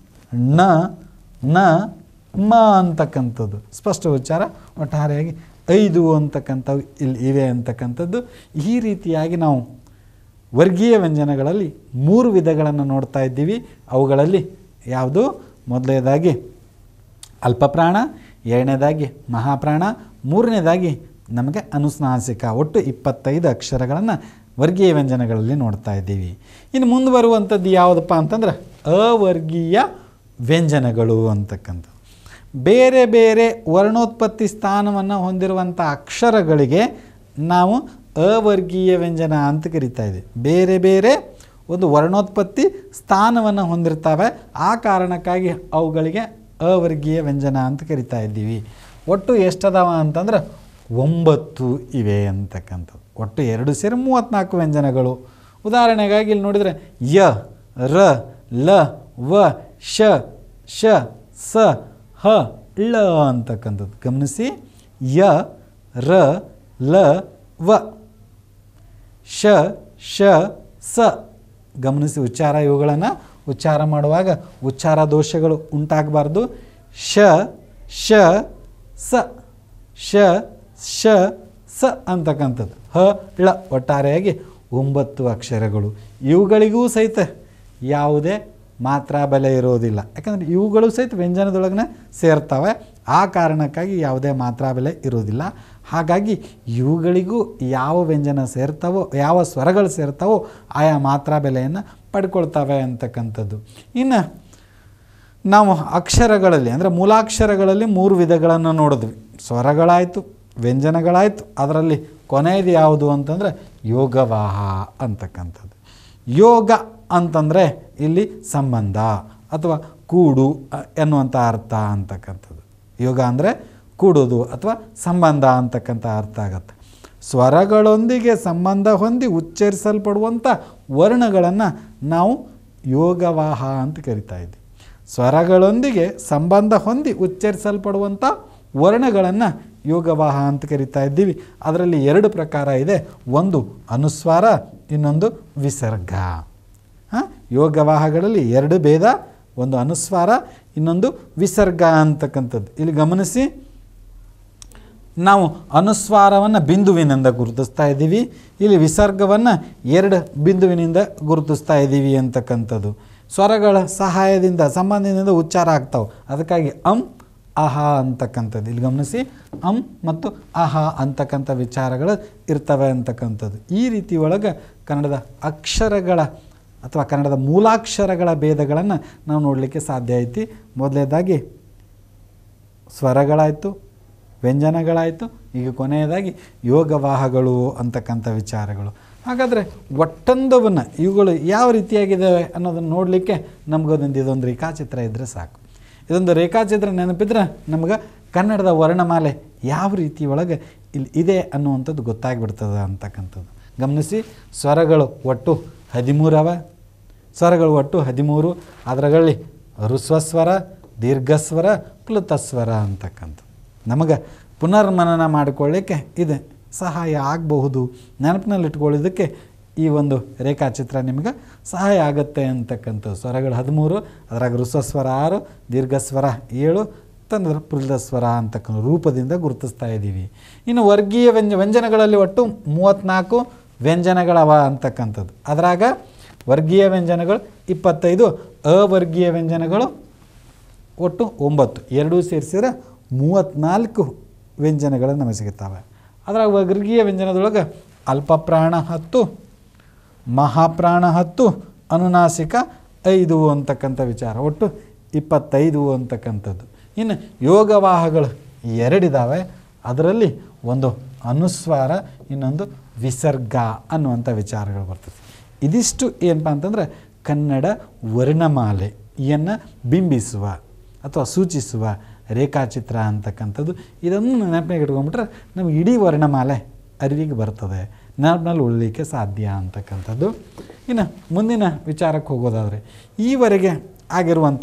ನ ನ ಮ ಅಂತಕ್ಕಂಥದ್ದು ಸ್ಪಷ್ಟ ಉಚ್ಚಾರ ಒಟ್ಟಾರೆಯಾಗಿ ಐದು ಅಂತಕ್ಕಂಥವು ಇಲ್ಲಿ ಇವೆ ಅಂತಕ್ಕಂಥದ್ದು ಈ ರೀತಿಯಾಗಿ ನಾವು ವರ್ಗೀಯ ವ್ಯಂಜನಗಳಲ್ಲಿ ಮೂರು ವಿಧಗಳನ್ನು ನೋಡ್ತಾ ಇದ್ದೀವಿ ಅವುಗಳಲ್ಲಿ ಯಾವುದು ಮೊದಲನೇದಾಗಿ ಅಲ್ಪಪ್ರಾಣ ಎರಡನೇದಾಗಿ ಮಹಾಪ್ರಾಣ ಮೂರನೇದಾಗಿ ನಮಗೆ ಅನುಸ್ನಾಸಿಕ ಒಟ್ಟು ಇಪ್ಪತ್ತೈದು ಅಕ್ಷರಗಳನ್ನು ವರ್ಗೀಯ ವ್ಯಂಜನಗಳಲ್ಲಿ ನೋಡ್ತಾ ಇದ್ದೀವಿ ಇನ್ನು ಮುಂದೆ ಬರುವಂಥದ್ದು ಯಾವುದಪ್ಪ ಅಂತಂದ್ರೆ ಅವರ್ಗೀಯ ವ್ಯಂಜನಗಳು ಅಂತಕ್ಕಂಥದ್ದು ಬೇರೆ ಬೇರೆ ವರ್ಣೋತ್ಪತ್ತಿ ಸ್ಥಾನವನ್ನು ಹೊಂದಿರುವಂಥ ಅಕ್ಷರಗಳಿಗೆ ನಾವು ಅವರ್ಗೀಯ ವ್ಯಂಜನ ಅಂತ ಕರಿತಾ ಇದ್ದೀವಿ ಬೇರೆ ಬೇರೆ ಒಂದು ವರ್ಣೋತ್ಪತ್ತಿ ಸ್ಥಾನವನ್ನು ಹೊಂದಿರ್ತವೆ ಆ ಕಾರಣಕ್ಕಾಗಿ ಅವುಗಳಿಗೆ ಅವರ್ಗೀಯ ವ್ಯಂಜನ ಅಂತ ಕರಿತಾ ಇದ್ದೀವಿ ಒಟ್ಟು ಎಷ್ಟದಾವ ಅಂತಂದ್ರೆ ಒಂಬತ್ತು ಇವೆ ಅಂತಕ್ಕಂಥದ್ದು ಒಟ್ಟು ಎರಡು ಸೇರಿ ಮೂವತ್ತ್ನಾಲ್ಕು ವ್ಯಂಜನಗಳು ಉದಾಹರಣೆಗಾಗಿ ಇಲ್ಲಿ ನೋಡಿದರೆ ಯ ರ ಲ ವ ಶ ಶ ಸ ಹ ಳ ಅಂತಕ್ಕಂಥದ್ದು ಗಮನಿಸಿ ಯ ರ ಲ ವ ಶ ಶ ಸ ಗಮನಿಸಿ ಉಚ್ಚಾರ ಇವುಗಳನ್ನು ಉಚ್ಚಾರ ಮಾಡುವಾಗ ಉಚ್ಚಾರ ದೋಷಗಳು ಉಂಟಾಗಬಾರ್ದು ಶ ಶ ಸ ಶ ಶ ಸ ಅಂತಕ್ಕಂಥದ್ದು ಹ ಳ ಒಟ್ಟಾರೆಯಾಗಿ ಒಂಬತ್ತು ಅಕ್ಷರಗಳು ಇವುಗಳಿಗೂ ಸಹಿತ ಯಾವುದೇ ಮಾತ್ರ ಬೆಲೆ ಇರೋದಿಲ್ಲ ಯಾಕಂದರೆ ಇವುಗಳು ಸಹಿತ ವ್ಯಂಜನದೊಳಗನೆ ಸೇರ್ತವೆ ಆ ಕಾರಣಕ್ಕಾಗಿ ಯಾವುದೇ ಮಾತ್ರಾ ಬೆಲೆ ಇರೋದಿಲ್ಲ ಹಾಗಾಗಿ ಇವುಗಳಿಗೂ ಯಾವ ವ್ಯಂಜನ ಸೇರ್ತಾವೋ ಯಾವ ಸ್ವರಗಳು ಸೇರ್ತಾವೋ ಆಯಾ ಮಾತ್ರಾ ಬೆಲೆಯನ್ನು ಪಡ್ಕೊಳ್ತವೆ ಅಂತಕ್ಕಂಥದ್ದು ಇನ್ನು ನಾವು ಅಕ್ಷರಗಳಲ್ಲಿ ಅಂದರೆ ಮೂಲಾಕ್ಷರಗಳಲ್ಲಿ ಮೂರು ವಿಧಗಳನ್ನು ನೋಡಿದ್ವಿ ಸ್ವರಗಳಾಯಿತು ವ್ಯಂಜನಗಳಾಯಿತು ಅದರಲ್ಲಿ ಕೊನೆಯದು ಯಾವುದು ಅಂತಂದರೆ ಯೋಗವಾಹ ಅಂತಕ್ಕಂಥದ್ದು ಯೋಗ ಅಂತಂದರೆ ಇಲ್ಲಿ ಸಂಬಂಧ ಅಥವಾ ಕೂಡು ಅ, ಎನ್ನುವಂಥ ಅರ್ಥ ಅಂತಕ್ಕಂಥದ್ದು ಯೋಗ ಅಂದರೆ ಕೂಡೋದು ಅಥವಾ ಸಂಬಂಧ ಅಂತಕ್ಕಂಥ ಅರ್ಥ ಆಗತ್ತೆ ಸ್ವರಗಳೊಂದಿಗೆ ಸಂಬಂಧ ಹೊಂದಿ ಉಚ್ಚರಿಸಲ್ಪಡುವಂಥ ವರ್ಣಗಳನ್ನು ನಾವು ಯೋಗವಾಹ ಅಂತ ಕರಿತಾ ಇದ್ದೀವಿ ಸ್ವರಗಳೊಂದಿಗೆ ಸಂಬಂಧ ಹೊಂದಿ ಉಚ್ಚರಿಸಲ್ಪಡುವಂಥ ವರ್ಣಗಳನ್ನು ಯೋಗವಾಹ ಅಂತ ಕರಿತಾ ಇದ್ದೀವಿ ಅದರಲ್ಲಿ ಎರಡು ಪ್ರಕಾರ ಇದೆ ಒಂದು ಅನುಸ್ವಾರ ಇನ್ನೊಂದು ವಿಸರ್ಗ ಹಾಂ ಯೋಗವಾಹಗಳಲ್ಲಿ ಎರಡು ಭೇದ ಒಂದು ಅನುಸ್ವಾರ ಇನ್ನೊಂದು ವಿಸರ್ಗ ಅಂತಕ್ಕಂಥದ್ದು ಇಲ್ಲಿ ಗಮನಿಸಿ ನಾವು ಅನುಸ್ವಾರವನ್ನು ಬಿಂದುವಿನಿಂದ ಗುರುತಿಸ್ತಾ ಇದ್ದೀವಿ ಇಲ್ಲಿ ವಿಸರ್ಗವನ್ನು ಎರಡು ಬಿಂದುವಿನಿಂದ ಗುರುತಿಸ್ತಾ ಇದ್ದೀವಿ ಅಂತಕ್ಕಂಥದ್ದು ಸ್ವರಗಳ ಸಹಾಯದಿಂದ ಸಂಬಂಧದಿಂದ ಉಚ್ಚಾರ ಆಗ್ತಾವೆ ಅದಕ್ಕಾಗಿ ಅಂ ಅಹ ಅಂತಕ್ಕಂಥದ್ದು ಇಲ್ಲಿ ಗಮನಿಸಿ ಅಂ ಮತ್ತು ಅಹ ಅಂತಕ್ಕಂಥ ವಿಚಾರಗಳು ಇರ್ತವೆ ಅಂತಕ್ಕಂಥದ್ದು ಈ ರೀತಿ ಒಳಗೆ ಕನ್ನಡದ ಅಕ್ಷರಗಳ ಅಥವಾ ಕನ್ನಡದ ಮೂಲಾಕ್ಷರಗಳ ಭೇದಗಳನ್ನು ನಾವು ನೋಡಲಿಕ್ಕೆ ಸಾಧ್ಯ ಐತಿ ಮೊದಲನೇದಾಗಿ ಸ್ವರಗಳಾಯಿತು ವ್ಯಂಜನಗಳಾಯಿತು ಈಗ ಕೊನೆಯದಾಗಿ ಯೋಗವಾಹಗಳು ಅಂತಕ್ಕಂಥ ವಿಚಾರಗಳು ಹಾಗಾದರೆ ಒಟ್ಟೊಂದವನ್ನು ಇವುಗಳು ಯಾವ ರೀತಿಯಾಗಿದ್ದಾವೆ ಅನ್ನೋದನ್ನು ನೋಡಲಿಕ್ಕೆ ನಮಗೊಂದು ಇದೊಂದು ರೇಖಾಚಿತ್ರ ಇದ್ದರೆ ಸಾಕು ಇದೊಂದು ರೇಖಾಚಿತ್ರ ನೆನಪಿದ್ರೆ ನಮ್ಗೆ ಕನ್ನಡದ ವರ್ಣಮಾಲೆ ಯಾವ ರೀತಿ ಒಳಗೆ ಇಲ್ಲಿ ಇದೆ ಅನ್ನುವಂಥದ್ದು ಗೊತ್ತಾಗ್ಬಿಡ್ತದೆ ಅಂತಕ್ಕಂಥದ್ದು ಗಮನಿಸಿ ಸ್ವರಗಳು ಒಟ್ಟು ಹದಿಮೂರವ ಸ್ವರಗಳು ಒಟ್ಟು ಹದಿಮೂರು ಅದರಲ್ಲಿ ಋಸ್ವಸ್ವರ ದೀರ್ಘಸ್ವರ ಪ್ಲುತಸ್ವರ ಅಂತಕ್ಕಂಥದ್ದು ನಮಗೆ ಪುನರ್ಮನನ ಮಾಡಿಕೊಳ್ಳಿಕ್ಕೆ ಇದು ಸಹಾಯ ಆಗಬಹುದು ನೆನಪಿನಲ್ಲಿ ಇಟ್ಕೊಳ್ಳೋದಕ್ಕೆ ಈ ಒಂದು ರೇಖಾಚಿತ್ರ ನಿಮಗೆ ಸಹಾಯ ಆಗುತ್ತೆ ಅಂತಕ್ಕಂಥದ್ದು ಸ್ವರಗಳು ಹದಿಮೂರು ಅದರಾಗ ಋಸ್ವಸ್ವರ ಆರು ದೀರ್ಘಸ್ವರ ಏಳು ತಂದ್ರೆ ಪುಲ್ದಸ್ವರ ಅಂತಕ್ಕಂಥ ರೂಪದಿಂದ ಗುರುತಿಸ್ತಾ ಇದ್ದೀವಿ ಇನ್ನು ವರ್ಗೀಯ ವ್ಯಂಜ ವ್ಯಂಜನಗಳಲ್ಲಿ ಒಟ್ಟು ಮೂವತ್ತ್ನಾಲ್ಕು ವ್ಯಂಜನಗಳವ ಅಂತಕ್ಕಂಥದ್ದು ಅದರಾಗ ವರ್ಗೀಯ ವ್ಯಂಜನಗಳು ಇಪ್ಪತ್ತೈದು ಅವರ್ಗೀಯ ವ್ಯಂಜನಗಳು ಒಟ್ಟು ಒಂಬತ್ತು ಎರಡೂ ಸೇರಿಸಿದ್ರೆ ಮೂವತ್ತ್ನಾಲ್ಕು ವ್ಯಂಜನಗಳು ನಮಗೆ ಸಿಗುತ್ತವೆ ಅದರಾಗ ವರ್ಗೀಯ ವ್ಯಂಜನದೊಳಗೆ ಅಲ್ಪಪ್ರಾಣ ಹತ್ತು ಮಹಾಪ್ರಾಣ ಹತ್ತು ಅನುನಾಸಿಕ ಐದು ಅಂತಕ್ಕಂಥ ವಿಚಾರ ಒಟ್ಟು ಇಪ್ಪತ್ತೈದು ಅಂತಕ್ಕಂಥದ್ದು ಇನ್ನು ಯೋಗವಾಹಗಳು ಎರಡಿದ್ದಾವೆ ಅದರಲ್ಲಿ ಒಂದು ಅನುಸ್ವಾರ ಇನ್ನೊಂದು ವಿಸರ್ಗ ಅನ್ನುವಂಥ ವಿಚಾರಗಳು ಬರ್ತದೆ ಇದಿಷ್ಟು ಏನಪ್ಪ ಅಂತಂದರೆ ಕನ್ನಡ ವರ್ಣಮಾಲೆಯನ್ನು ಬಿಂಬಿಸುವ ಅಥವಾ ಸೂಚಿಸುವ ರೇಖಾಚಿತ್ರ ಅಂತಕ್ಕಂಥದ್ದು ಇದನ್ನು ನೆನಪಿನಾಗ ಇಟ್ಕೊಂಡ್ಬಿಟ್ರೆ ನಮಗೆ ಇಡೀ ವರ್ಣಮಾಲೆ ಅರಿವಿಗೆ ಬರ್ತದೆ ನೆನಪಿನಲ್ಲಿ ಉಳಲಿಕ್ಕೆ ಸಾಧ್ಯ ಅಂತಕ್ಕಂಥದ್ದು ಇನ್ನು ಮುಂದಿನ ವಿಚಾರಕ್ಕೆ ಹೋಗೋದಾದರೆ ಈವರೆಗೆ ಆಗಿರುವಂಥ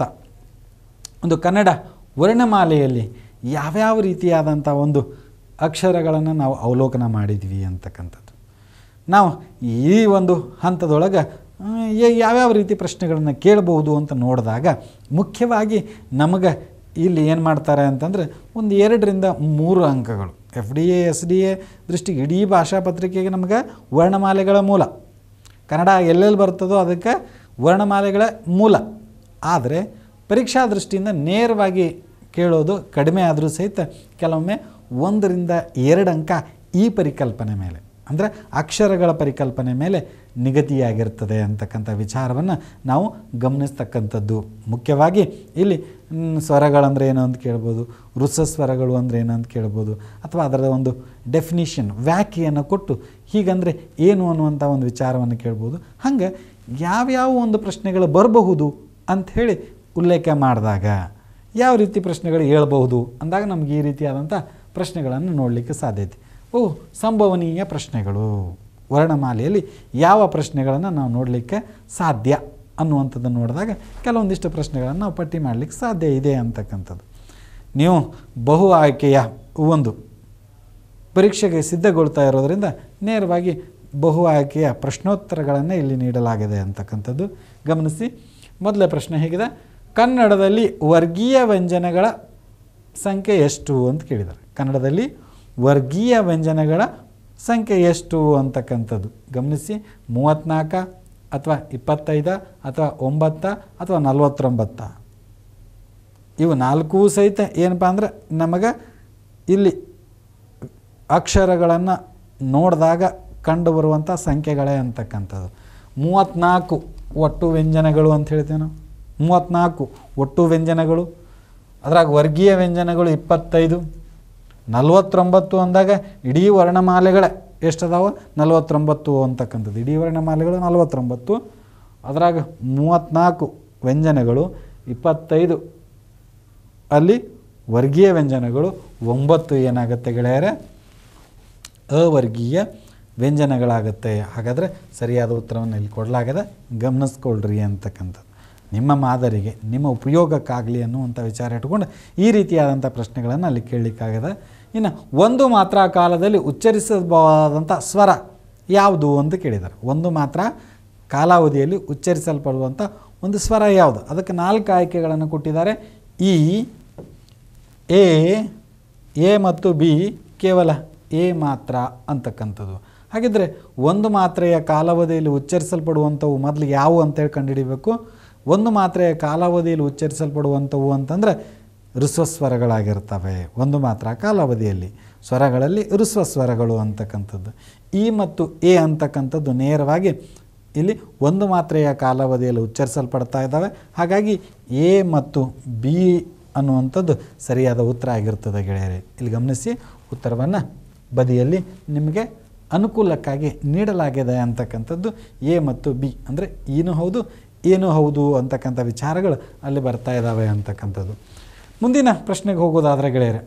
ಒಂದು ಕನ್ನಡ ವರ್ಣಮಾಲೆಯಲ್ಲಿ ಯಾವ್ಯಾವ ರೀತಿಯಾದಂಥ ಒಂದು ಅಕ್ಷರಗಳನ್ನು ನಾವು ಅವಲೋಕನ ಮಾಡಿದ್ವಿ ಅಂತಕ್ಕಂಥದ್ದು ನಾವು ಈ ಒಂದು ಹಂತದೊಳಗೆ ಆ, ಯ- ಯಾವ್ಯಾವ ರೀತಿ ಪ್ರಶ್ನೆಗಳನ್ನು ಕೇಳಬಹುದು ಅಂತ ನೋಡಿದಾಗ ಮುಖ್ಯವಾಗಿ ನಮಗೆ ಇಲ್ಲಿ ಏನು ಮಾಡ್ತಾರೆ ಅಂತಂದರೆ ಒಂದು ಎರಡರಿಂದ ಮೂರು ಅಂಕಗಳು F D A S D A ದೃಷ್ಟಿಗೆ ಇಡೀ ಭಾಷಾ ಪತ್ರಿಕೆಗೆ ನಮಗೆ ವರ್ಣಮಾಲೆಗಳ ಮೂಲ ಕನ್ನಡ ಎಲ್ಲೆಲ್ಲಿ ಬರ್ತದೋ ಅದಕ್ಕೆ ವರ್ಣಮಾಲೆಗಳ ಮೂಲ ಆದರೆ ಪರೀಕ್ಷಾ ದೃಷ್ಟಿಯಿಂದ ನೇರವಾಗಿ ಕೇಳೋದು ಕಡಿಮೆ ಆದರೂ ಸಹಿತ ಕೆಲವೊಮ್ಮೆ ಒಂದರಿಂದ ಎರಡು ಅಂಕ ಈ ಪರಿಕಲ್ಪನೆ ಮೇಲೆ ಅಂದರೆ ಅಕ್ಷರಗಳ ಪರಿಕಲ್ಪನೆ ಮೇಲೆ ನಿಗದಿಯಾಗಿರ್ತದೆ ಅಂತಕ್ಕಂಥ ವಿಚಾರವನ್ನು ನಾವು ಗಮನಿಸ್ತಕ್ಕಂಥದ್ದು ಮುಖ್ಯವಾಗಿ ಇಲ್ಲಿ ಮ್, ಸ್ವರಗಳಂದ್ರೆ ಏನು ಅಂತ ಕೇಳ್ಬೋದು ಋಸ ಸ್ವರಗಳು ಅಂದರೆ ಏನು ಅಂತ ಕೇಳ್ಬೋದು ಅಥವಾ ಅದರ ಒಂದು ಡೆಫಿನಿಷನ್ ವ್ಯಾಖ್ಯೆಯನ್ನು ಕೊಟ್ಟು ಹೀಗಂದರೆ ಏನು ಅನ್ನುವಂಥ ಒಂದು ವಿಚಾರವನ್ನು ಕೇಳ್ಬೋದು ಹಂಗೆ ಯಾವ್ಯಾವ ಒಂದು ಪ್ರಶ್ನೆಗಳು ಬರಬಹುದು ಅಂಥೇಳಿ ಉಲ್ಲೇಖ ಮಾಡಿದಾಗ ಯಾವ ರೀತಿ ಪ್ರಶ್ನೆಗಳು ಹೇಳ್ಬಹುದು ಅಂದಾಗ ನಮ್ಗೆ ಈ ರೀತಿಯಾದಂಥ ಪ್ರಶ್ನೆಗಳನ್ನು ನೋಡಲಿಕ್ಕೆ ಸಾಧ್ಯತೆ ಓ ಸಂಭವನೀಯ ಪ್ರಶ್ನೆಗಳು ವರ್ಣಮಾಲೆಯಲ್ಲಿ ಯಾವ ಪ್ರಶ್ನೆಗಳನ್ನು ನಾವು ನೋಡಲಿಕ್ಕೆ ಸಾಧ್ಯ ಅನ್ನುವಂಥದ್ದನ್ನು ನೋಡಿದಾಗ ಕೆಲವೊಂದಿಷ್ಟು ಪ್ರಶ್ನೆಗಳನ್ನು ನಾವು ಪಟ್ಟಿ ಮಾಡಲಿಕ್ಕೆ ಸಾಧ್ಯ ಇದೆ ಅಂತಕ್ಕಂಥದ್ದು ನೀವು ಬಹು ಆಯ್ಕೆಯ ಒಂದು ಪರೀಕ್ಷೆಗೆ ಸಿದ್ಧಗೊಳ್ತಾ ಇರೋದರಿಂದ ನೇರವಾಗಿ ಬಹು ಆಯ್ಕೆಯ ಪ್ರಶ್ನೋತ್ತರಗಳನ್ನು ಇಲ್ಲಿ ನೀಡಲಾಗಿದೆ ಅಂತಕ್ಕಂಥದ್ದು ಗಮನಿಸಿ ಮೊದಲೇ ಪ್ರಶ್ನೆ ಹೇಗಿದೆ ಕನ್ನಡದಲ್ಲಿ ವರ್ಗೀಯ ವ್ಯಂಜನಗಳ ಸಂಖ್ಯೆ ಎಷ್ಟು ಅಂತ ಕೇಳಿದ್ದಾರೆ ಕನ್ನಡದಲ್ಲಿ ವರ್ಗೀಯ ವ್ಯಂಜನಗಳ ಸಂಖ್ಯೆ ಎಷ್ಟು ಅಂತಕ್ಕಂಥದ್ದು ಗಮನಿಸಿ ಮೂವತ್ತ್ನಾಲ್ಕ ಅಥವಾ ಇಪ್ಪತ್ತೈದ ಅಥವಾ ಒಂಬತ್ತ ಅಥವಾ ನಲವತ್ತೊಂಬತ್ತ ಇವು ನಾಲ್ಕೂ ಸಹಿತ ಏನಪ್ಪ ಅಂದ್ರೆ ನಮಗೆ ಇಲ್ಲಿ ಅಕ್ಷರಗಳನ್ನು ನೋಡಿದಾಗ ಕಂಡುಬರುವಂಥ ಸಂಖ್ಯೆಗಳೇ ಅಂತಕ್ಕಂಥದ್ದು ಮೂವತ್ತ್ನಾಲ್ಕು ಒಟ್ಟು ವ್ಯಂಜನಗಳು ಅಂತ ಹೇಳ್ತೇವೆ ನಾವು ಮೂವತ್ತ್ನಾಲ್ಕು ಒಟ್ಟು ವ್ಯಂಜನಗಳು ಅದ್ರಾಗ ವರ್ಗೀಯ ವ್ಯಂಜನಗಳು ಇಪ್ಪತ್ತೈದು ನಲವತ್ತೊಂಬತ್ತು ಅಂದಾಗ ಇಡೀ ವರ್ಣಮಾಲೆಗಳೇ ಎಷ್ಟದಾವ ನಲವತ್ತೊಂಬತ್ತು ಅಂತಕ್ಕಂಥದ್ದು ಇಡೀ ವರ್ಣಮಾಲೆಗಳು ನಲವತ್ತೊಂಬತ್ತು ಅದ್ರಾಗ ಮೂವತ್ತ್ನಾಲ್ಕು ವ್ಯಂಜನಗಳು ಇಪ್ಪತ್ತೈದು ಅಲ್ಲಿ ವರ್ಗೀಯ ವ್ಯಂಜನಗಳು ಒಂಬತ್ತು ಏನಾಗುತ್ತೆ ಗೆಳೆಯರೆ ಅವರ್ಗೀಯ ವ್ಯಂಜನಗಳಾಗುತ್ತೆ ಹಾಗಾದರೆ ಸರಿಯಾದ ಉತ್ತರವನ್ನು ಇಲ್ಲಿ ಕೊಡಲಾಗದೆ ಗಮನಿಸ್ಕೊಳ್ರಿ ಅಂತಕ್ಕಂಥದ್ದು ನಿಮ್ಮ ಮಾದರಿಗೆ ನಿಮ್ಮ ಉಪಯೋಗಕ್ಕಾಗಲಿ ಅನ್ನುವಂಥ ವಿಚಾರ ಇಟ್ಕೊಂಡು ಈ ರೀತಿಯಾದಂಥ ಪ್ರಶ್ನೆಗಳನ್ನು ಅಲ್ಲಿ ಕೇಳಲಿಕ್ಕಾಗದ ಇನ್ನು ಒಂದು ಮಾತ್ರ ಕಾಲದಲ್ಲಿ ಉಚ್ಚರಿಸಬಹುದಾದಂಥ ಸ್ವರ ಯಾವುದು ಅಂತ ಕೇಳಿದ್ದಾರೆ ಒಂದು ಮಾತ್ರ ಕಾಲಾವಧಿಯಲ್ಲಿ ಉಚ್ಚರಿಸಲ್ಪಡುವಂಥ ಒಂದು ಸ್ವರ ಯಾವುದು ಅದಕ್ಕೆ ನಾಲ್ಕು ಆಯ್ಕೆಗಳನ್ನು ಕೊಟ್ಟಿದ್ದಾರೆ ಈ ಎ ಎ ಮತ್ತು ಬಿ ಕೇವಲ ಎ ಮಾತ್ರ ಅಂತಕ್ಕಂಥದ್ದು ಹಾಗಿದ್ರೆ ಒಂದು ಮಾತ್ರೆಯ ಕಾಲಾವಧಿಯಲ್ಲಿ ಉಚ್ಚರಿಸಲ್ಪಡುವಂಥವು ಮೊದಲು ಯಾವುವು ಅಂತೇಳಿ ಕಂಡುಹಿಡಿಬೇಕು ಒಂದು ಮಾತ್ರೆಯ ಕಾಲಾವಧಿಯಲ್ಲಿ ಉಚ್ಚರಿಸಲ್ಪಡುವಂಥವು ಅಂತಂದರೆ ಋಸ್ವಸ್ವರಗಳಾಗಿರ್ತವೆ ಒಂದು ಮಾತ್ರ ಕಾಲಾವಧಿಯಲ್ಲಿ ಸ್ವರಗಳಲ್ಲಿ ಋಸ್ವಸ್ವರಗಳು ಅಂತಕ್ಕಂಥದ್ದು ಈ ಮತ್ತು ಎ ಅಂತಕ್ಕಂಥದ್ದು ನೇರವಾಗಿ ಇಲ್ಲಿ ಒಂದು ಮಾತ್ರೆಯ ಕಾಲಾವಧಿಯಲ್ಲಿ ಉಚ್ಚರಿಸಲ್ಪಡ್ತಾ ಇದ್ದಾವೆ ಹಾಗಾಗಿ ಎ ಮತ್ತು ಬಿ ಅನ್ನುವಂಥದ್ದು ಸರಿಯಾದ ಉತ್ತರ ಆಗಿರ್ತದೆ ಗೆಳೆಯರೆ ಇಲ್ಲಿ ಗಮನಿಸಿ ಉತ್ತರವನ್ನು ಬದಿಯಲ್ಲಿ ನಿಮಗೆ ಅನುಕೂಲಕ್ಕಾಗಿ ನೀಡಲಾಗಿದೆ ಅಂತಕ್ಕಂಥದ್ದು ಎ ಮತ್ತು ಬಿ ಅಂದರೆ ಏನು ಹೌದು ಏನು ಹೌದು ಅಂತಕ್ಕಂಥ ವಿಚಾರಗಳು ಅಲ್ಲಿ ಬರ್ತಾ ಇದ್ದಾವೆ ಅಂತಕ್ಕಂಥದ್ದು ಮುಂದಿನ ಪ್ರಶ್ನೆಗೆ ಹೋಗೋದಾದರೆ ಗೆಳೆಯರೆ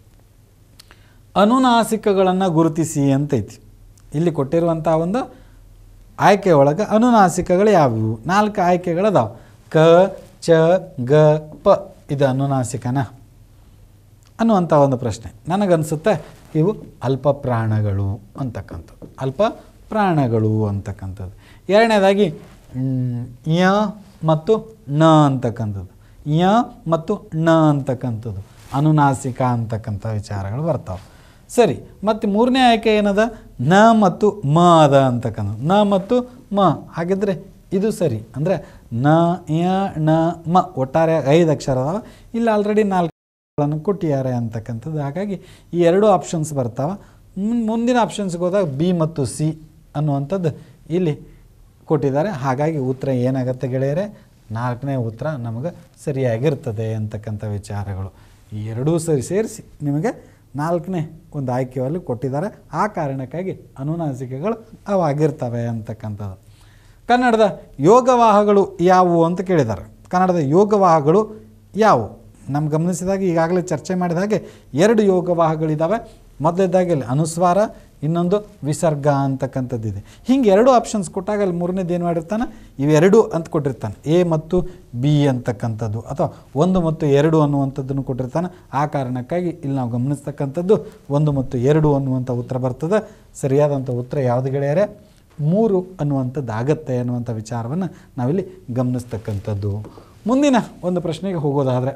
ಅನುನಾಸಿಕಗಳನ್ನು ಗುರುತಿಸಿ ಅಂತೈತಿ ಇಲ್ಲಿ ಕೊಟ್ಟಿರುವಂಥ ಒಂದು ಆಯ್ಕೆ ಒಳಗೆ ಅನುನಾಸಿಕಗಳು ಯಾವುವು ನಾಲ್ಕು ಆಯ್ಕೆಗಳದಾವೆ ಕ ಚ ಗ ಪ ಇದು ಅನುನಾಸಿಕನ ಅನ್ನುವಂಥ ಒಂದು ಪ್ರಶ್ನೆ ನನಗನ್ಸುತ್ತೆ ಇವು ಅಲ್ಪ ಪ್ರಾಣಗಳು ಅಂತಕ್ಕಂಥದ್ದು ಅಲ್ಪ ಪ್ರಾಣಗಳು ಅಂತಕ್ಕಂಥದ್ದು ಎರಡನೇದಾಗಿ ಮ್, ಯ ಮತ್ತು ನ ಅಂತಕ್ಕಂಥದ್ದು ಯ ಮತ್ತು ನ ಅಂತಕ್ಕಂಥದ್ದು ಅನುನಾಸಿಕ ಅಂತಕ್ಕಂಥ ವಿಚಾರಗಳು ಬರ್ತಾವೆ ಸರಿ ಮತ್ತು ಮೂರನೇ ಆಯ್ಕೆ ಏನದ ನ ಮತ್ತು ಮ ಅದ ಅಂತಕ್ಕಂಥದ್ದು ನ ಮತ್ತು ಮ ಹಾಗಿದ್ರೆ ಇದು ಸರಿ ಅಂದರೆ ನ ಯ ನ ಮ ಒಟ್ಟಾರೆ ಐದು ಅಕ್ಷರ ಅದಾವ ಇಲ್ಲಿ ಆಲ್ರೆಡಿ ನಾಲ್ಕು ಗಳನ್ನು ಕೊಟ್ಟಿದ್ದಾರೆ ಅಂತಕ್ಕಂಥದ್ದು ಹಾಗಾಗಿ ಈ ಎರಡು ಆಪ್ಷನ್ಸ್ ಬರ್ತಾವೆ ಮುನ್- ಮುಂದಿನ ಆಪ್ಷನ್ಸ್ಗೆ ಹೋದಾಗ ಬಿ ಮತ್ತು ಸಿ ಅನ್ನುವಂಥದ್ದು ಇಲ್ಲಿ ಕೊಟ್ಟಿದ್ದಾರೆ ಹಾಗಾಗಿ ಉತ್ತರ ಏನಾಗುತ್ತೆ ಗೆಳೆಯರೆ ನಾಲ್ಕನೇ ಉತ್ತರ ನಮಗೆ ಸರಿಯಾಗಿರ್ತದೆ ಅಂತಕ್ಕಂಥ ವಿಚಾರಗಳು ಈ ಎರಡೂ ಸರಿ ಸೇರಿಸಿ ನಿಮಗೆ ನಾಲ್ಕನೇ ಒಂದು ಆಯ್ಕೆಯಲ್ಲಿ ಕೊಟ್ಟಿದ್ದಾರೆ ಆ ಕಾರಣಕ್ಕಾಗಿ ಅನುನಾಸಿಕೆಗಳು ಅವಾಗಿರ್ತವೆ ಅಂತಕ್ಕಂಥದ್ದು ಕನ್ನಡದ ಯೋಗವಾಹಗಳು ಯಾವುವು ಅಂತ ಕೇಳಿದ್ದಾರೆ ಕನ್ನಡದ ಯೋಗವಾಹಗಳು ಯಾವುವು ನಮ್ಮ ಗಮನಿಸಿದಾಗ ಈಗಾಗಲೇ ಚರ್ಚೆ ಮಾಡಿದ ಹಾಗೆ ಎರಡು ಯೋಗವಾಹಗಳಿದ್ದಾವೆ ಮೊದಲನೇದಾಗಿ ಅಲ್ಲಿ ಅನುಸ್ವಾರ ಇನ್ನೊಂದು ವಿಸರ್ಗ ಅಂತಕ್ಕಂಥದ್ದಿದೆ ಹಿಂಗೆ ಎರಡು ಆಪ್ಷನ್ಸ್ ಕೊಟ್ಟಾಗ ಅಲ್ಲಿ ಮೂರನೇದು ಏನು ಮಾಡಿರ್ತಾನೆ ಇವೆರಡು ಅಂತ ಕೊಟ್ಟಿರ್ತಾನೆ ಎ ಮತ್ತು ಬಿ ಅಂತಕ್ಕಂಥದ್ದು ಅಥವಾ ಒಂದು ಮತ್ತು ಎರಡು ಅನ್ನುವಂಥದ್ದನ್ನು ಕೊಟ್ಟಿರ್ತಾನೆ ಆ ಕಾರಣಕ್ಕಾಗಿ ಇಲ್ಲಿ ನಾವು ಗಮನಿಸ್ತಕ್ಕಂಥದ್ದು ಒಂದು ಮತ್ತು ಎರಡು ಅನ್ನುವಂಥ ಉತ್ತರ ಬರ್ತದೆ ಸರಿಯಾದಂಥ ಉತ್ತರ ಯಾವುದು ಗೆಳೆಯರೆ ಮೂರು ಅನ್ನುವಂಥದ್ದು ಆಗತ್ತೆ ಅನ್ನುವಂಥ ವಿಚಾರವನ್ನು ನಾವಿಲ್ಲಿ ಗಮನಿಸ್ತಕ್ಕಂಥದ್ದು ಮುಂದಿನ ಒಂದು ಪ್ರಶ್ನೆಗೆ ಹೋಗೋದಾದರೆ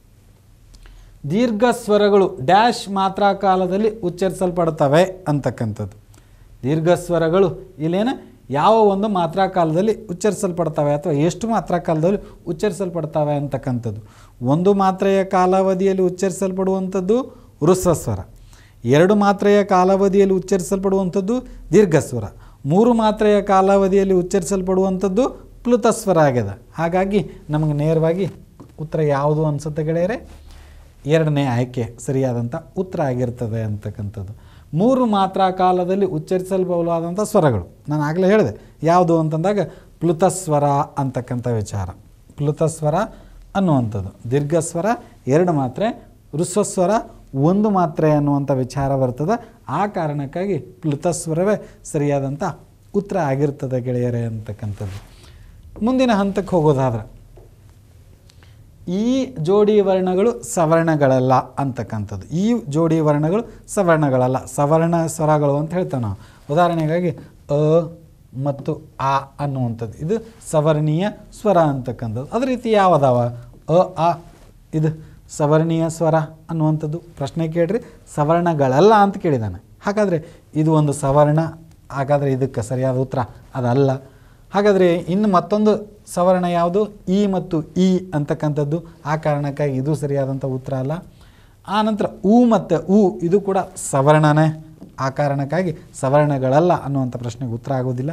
ದೀರ್ಘ ಸ್ವರಗಳು ಡ್ಯಾಶ್ ಮಾತ್ರಾ ಕಾಲದಲ್ಲಿ ಉಚ್ಚರಿಸಲ್ಪಡ್ತವೆ ಅಂತಕ್ಕಂಥದ್ದು ದೀರ್ಘ ಸ್ವರಗಳು ಇಲ್ಲೇನ ಯಾವ ಒಂದು ಮಾತ್ರಾ ಕಾಲದಲ್ಲಿ ಉಚ್ಚರಿಸಲ್ಪಡ್ತವೆ ಅಥವಾ ಎಷ್ಟು ಮಾತ್ರಾ ಕಾಲದಲ್ಲಿ ಉಚ್ಚರಿಸಲ್ಪಡ್ತವೆ ಅಂತಕ್ಕಂಥದ್ದು ಒಂದು ಮಾತ್ರೆಯ ಕಾಲಾವಧಿಯಲ್ಲಿ ಉಚ್ಚರಿಸಲ್ಪಡುವಂಥದ್ದು ಸ್ವರ ಎರಡು ಮಾತ್ರೆಯ ಕಾಲಾವಧಿಯಲ್ಲಿ ಉಚ್ಚರಿಸಲ್ಪಡುವಂಥದ್ದು ದೀರ್ಘಸ್ವರ ಮೂರು ಮಾತ್ರೆಯ ಕಾಲಾವಧಿಯಲ್ಲಿ ಉಚ್ಚರಿಸಲ್ಪಡುವಂಥದ್ದು ಪ್ಲುತಸ್ವರ ಆಗ್ಯದ ಹಾಗಾಗಿ ನಮಗೆ ನೇರವಾಗಿ ಉತ್ತರ ಯಾವುದು ಅನಿಸುತ್ತೆ ಗೆಳೆಯರೆ ಎರಡನೇ ಆಯ್ಕೆ ಸರಿಯಾದಂಥ ಉತ್ತರ ಆಗಿರ್ತದೆ ಅಂತಕ್ಕಂಥದ್ದು ಮೂರು ಮಾತ್ರ ಕಾಲದಲ್ಲಿ ಉಚ್ಚರಿಸಲ್ಬಹುದಾದಂಥ ಸ್ವರಗಳು ನಾನು ಆಗಲೇ ಹೇಳಿದೆ ಯಾವುದು ಅಂತಂದಾಗ ಪ್ಲುತಸ್ವರ ಅಂತಕ್ಕಂಥ ವಿಚಾರ ಪ್ಲುತಸ್ವರ ಅನ್ನುವಂಥದ್ದು ದೀರ್ಘಸ್ವರ ಎರಡು ಮಾತ್ರೆ ಋಸ್ವಸ್ವರ ಒಂದು ಮಾತ್ರೆ ಅನ್ನುವಂಥ ವಿಚಾರ ಬರ್ತದೆ ಆ ಕಾರಣಕ್ಕಾಗಿ ಪ್ಲುತಸ್ವರವೇ ಸರಿಯಾದಂಥ ಉತ್ತರ ಆಗಿರ್ತದೆ ಗೆಳೆಯರೇ ಅಂತಕ್ಕಂಥದ್ದು ಮುಂದಿನ ಹಂತಕ್ಕೆ ಹೋಗೋದಾದ್ರೆ ಈ ಜೋಡಿ ವರ್ಣಗಳು ಸವರ್ಣಗಳಲ್ಲ ಅಂತಕ್ಕಂಥದ್ದು ಈ ಜೋಡಿ ವರ್ಣಗಳು ಸವರ್ಣಗಳಲ್ಲ ಸವರ್ಣ ಸ್ವರಗಳು ಅಂತ ಹೇಳ್ತೇವೆ ನಾವು ಉದಾಹರಣೆಗಾಗಿ ಅ ಮತ್ತು ಆ ಅನ್ನುವಂಥದ್ದು ಇದು ಸವರ್ಣೀಯ ಸ್ವರ ಅಂತಕ್ಕಂಥದ್ದು ಅದೇ ರೀತಿ ಯಾವದಾವ ಅ ಆ ಇದು ಸವರ್ಣೀಯ ಸ್ವರ ಅನ್ನುವಂಥದ್ದು ಪ್ರಶ್ನೆ ಕೇಳ್ರಿ ಸವರ್ಣಗಳಲ್ಲ ಅಂತ ಕೇಳಿದಾನೆ ಹಾಗಾದರೆ ಇದು ಒಂದು ಸವರ್ಣ ಹಾಗಾದರೆ ಇದಕ್ಕೆ ಸರಿಯಾದ ಉತ್ತರ ಅದಲ್ಲ ಹಾಗಾದರೆ ಇನ್ನು ಮತ್ತೊಂದು ಸವರ್ಣ ಯಾವುದು ಇ ಮತ್ತು ಇ ಅಂತಕ್ಕಂಥದ್ದು ಆ ಕಾರಣಕ್ಕಾಗಿ ಇದು ಸರಿಯಾದಂಥ ಉತ್ತರ ಅಲ್ಲ ಆನಂತರ ಉ ಮತ್ತು ಉ ಇದು ಕೂಡ ಸವರ್ಣನೇ ಆ ಕಾರಣಕ್ಕಾಗಿ ಸವರ್ಣಗಳಲ್ಲ ಅನ್ನುವಂಥ ಪ್ರಶ್ನೆಗೆ ಉತ್ತರ ಆಗೋದಿಲ್ಲ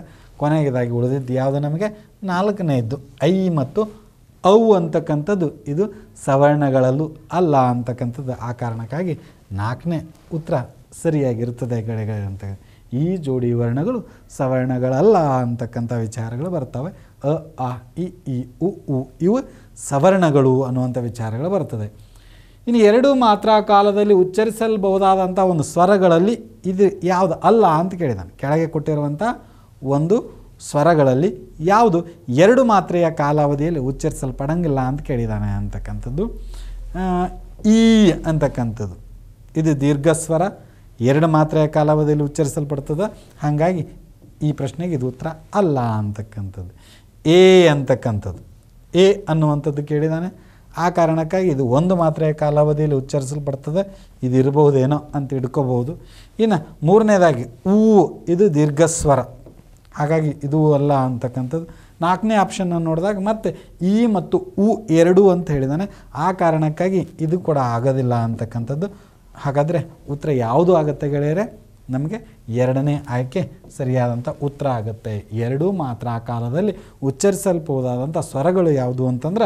ಕೊನೆಯದಾಗಿ ಉಳಿದಿದ್ದು ಯಾವುದು ನಮಗೆ ನಾಲ್ಕನೆಯದ್ದು ಐ ಮತ್ತು ಔ ಅಂತಕ್ಕಂಥದ್ದು ಇದು ಸವರ್ಣಗಳಲ್ಲೂ ಅಲ್ಲ ಅಂತಕ್ಕಂಥದ್ದು ಆ ಕಾರಣಕ್ಕಾಗಿ ನಾಲ್ಕನೇ ಉತ್ತರ ಸರಿಯಾಗಿರ್ತದೆ ಗೆಳೆಗಳೇ ಅಂತ ಈ ಜೋಡಿ ವರ್ಣಗಳು ಸವರ್ಣಗಳಲ್ಲ ಅಂತಕ್ಕಂಥ ವಿಚಾರಗಳು ಬರ್ತವೆ ಅ ಆ ಇ ಈ ಉ ಉ ಇವು ಸವರ್ಣಗಳು ಅನ್ನುವಂಥ ವಿಚಾರಗಳು ಬರ್ತದೆ ಇನ್ನು ಎರಡು ಮಾತ್ರ ಕಾಲದಲ್ಲಿ ಉಚ್ಚರಿಸಲ್ಬಹುದಾದಂಥ ಒಂದು ಸ್ವರಗಳಲ್ಲಿ ಇದು ಯಾವುದು ಅಲ್ಲ ಅಂತ ಕೇಳಿದಾನೆ ಕೆಳಗೆ ಕೊಟ್ಟಿರುವಂಥ ಒಂದು ಸ್ವರಗಳಲ್ಲಿ ಯಾವುದು ಎರಡು ಮಾತ್ರೆಯ ಕಾಲಾವಧಿಯಲ್ಲಿ ಉಚ್ಚರಿಸಲ್ಪಡಂಗಿಲ್ಲ ಅಂತ ಕೇಳಿದಾನೆ ಅಂತಕ್ಕಂಥದ್ದು ಆ, ಈ ಅಂತಕ್ಕಂಥದ್ದು ಇದು ದೀರ್ಘ ಸ್ವರ ಎರಡು ಮಾತ್ರೆಯ ಕಾಲಾವಧಿಯಲ್ಲಿ ಉಚ್ಚರಿಸಲ್ಪಡ್ತದೆ ಹಾಗಾಗಿ ಈ ಪ್ರಶ್ನೆಗೆ ಇದು ಉತ್ತರ ಅಲ್ಲ ಅಂತಕ್ಕಂಥದ್ದು ಎ ಅಂತಕ್ಕಂಥದ್ದು ಎ ಅನ್ನುವಂಥದ್ದು ಕೇಳಿದಾನೆ ಆ ಕಾರಣಕ್ಕಾಗಿ ಇದು ಒಂದು ಮಾತ್ರೆಯ ಕಾಲಾವಧಿಯಲ್ಲಿ ಉಚ್ಚರಿಸಲ್ಪಡ್ತದೆ ಇದು ಇರಬಹುದೇನೋ ಅಂತ ಹಿಡ್ಕೋಬಹುದು ಇನ್ನು ಮೂರನೇದಾಗಿ ಊ ಇದು ದೀರ್ಘಸ್ವರ ಹಾಗಾಗಿ ಇದು ಅಲ್ಲ ಅಂತಕ್ಕಂಥದ್ದು ನಾಲ್ಕನೇ ಆಪ್ಷನ್ನ ನೋಡಿದಾಗ ಮತ್ತೆ ಈ ಮತ್ತು ಉ ಎರಡು ಅಂತ ಹೇಳಿದಾನೆ ಆ ಕಾರಣಕ್ಕಾಗಿ ಇದು ಕೂಡ ಆಗೋದಿಲ್ಲ ಅಂತಕ್ಕಂಥದ್ದು ಹಾಗಾದರೆ ಉತ್ತರ ಯಾವುದು ಆಗುತ್ತೆ ಗೆಳೆಯರೆ ನಮಗೆ ಎರಡನೇ ಆಯ್ಕೆ ಸರಿಯಾದಂಥ ಉತ್ತರ ಆಗುತ್ತೆ ಎರಡೂ ಮಾತ್ರ ಆ ಕಾಲದಲ್ಲಿ ಉಚ್ಚರಿಸಲ್ಬಹುದಾದಂಥ ಸ್ವರಗಳು ಯಾವುದು ಅಂತಂದ್ರೆ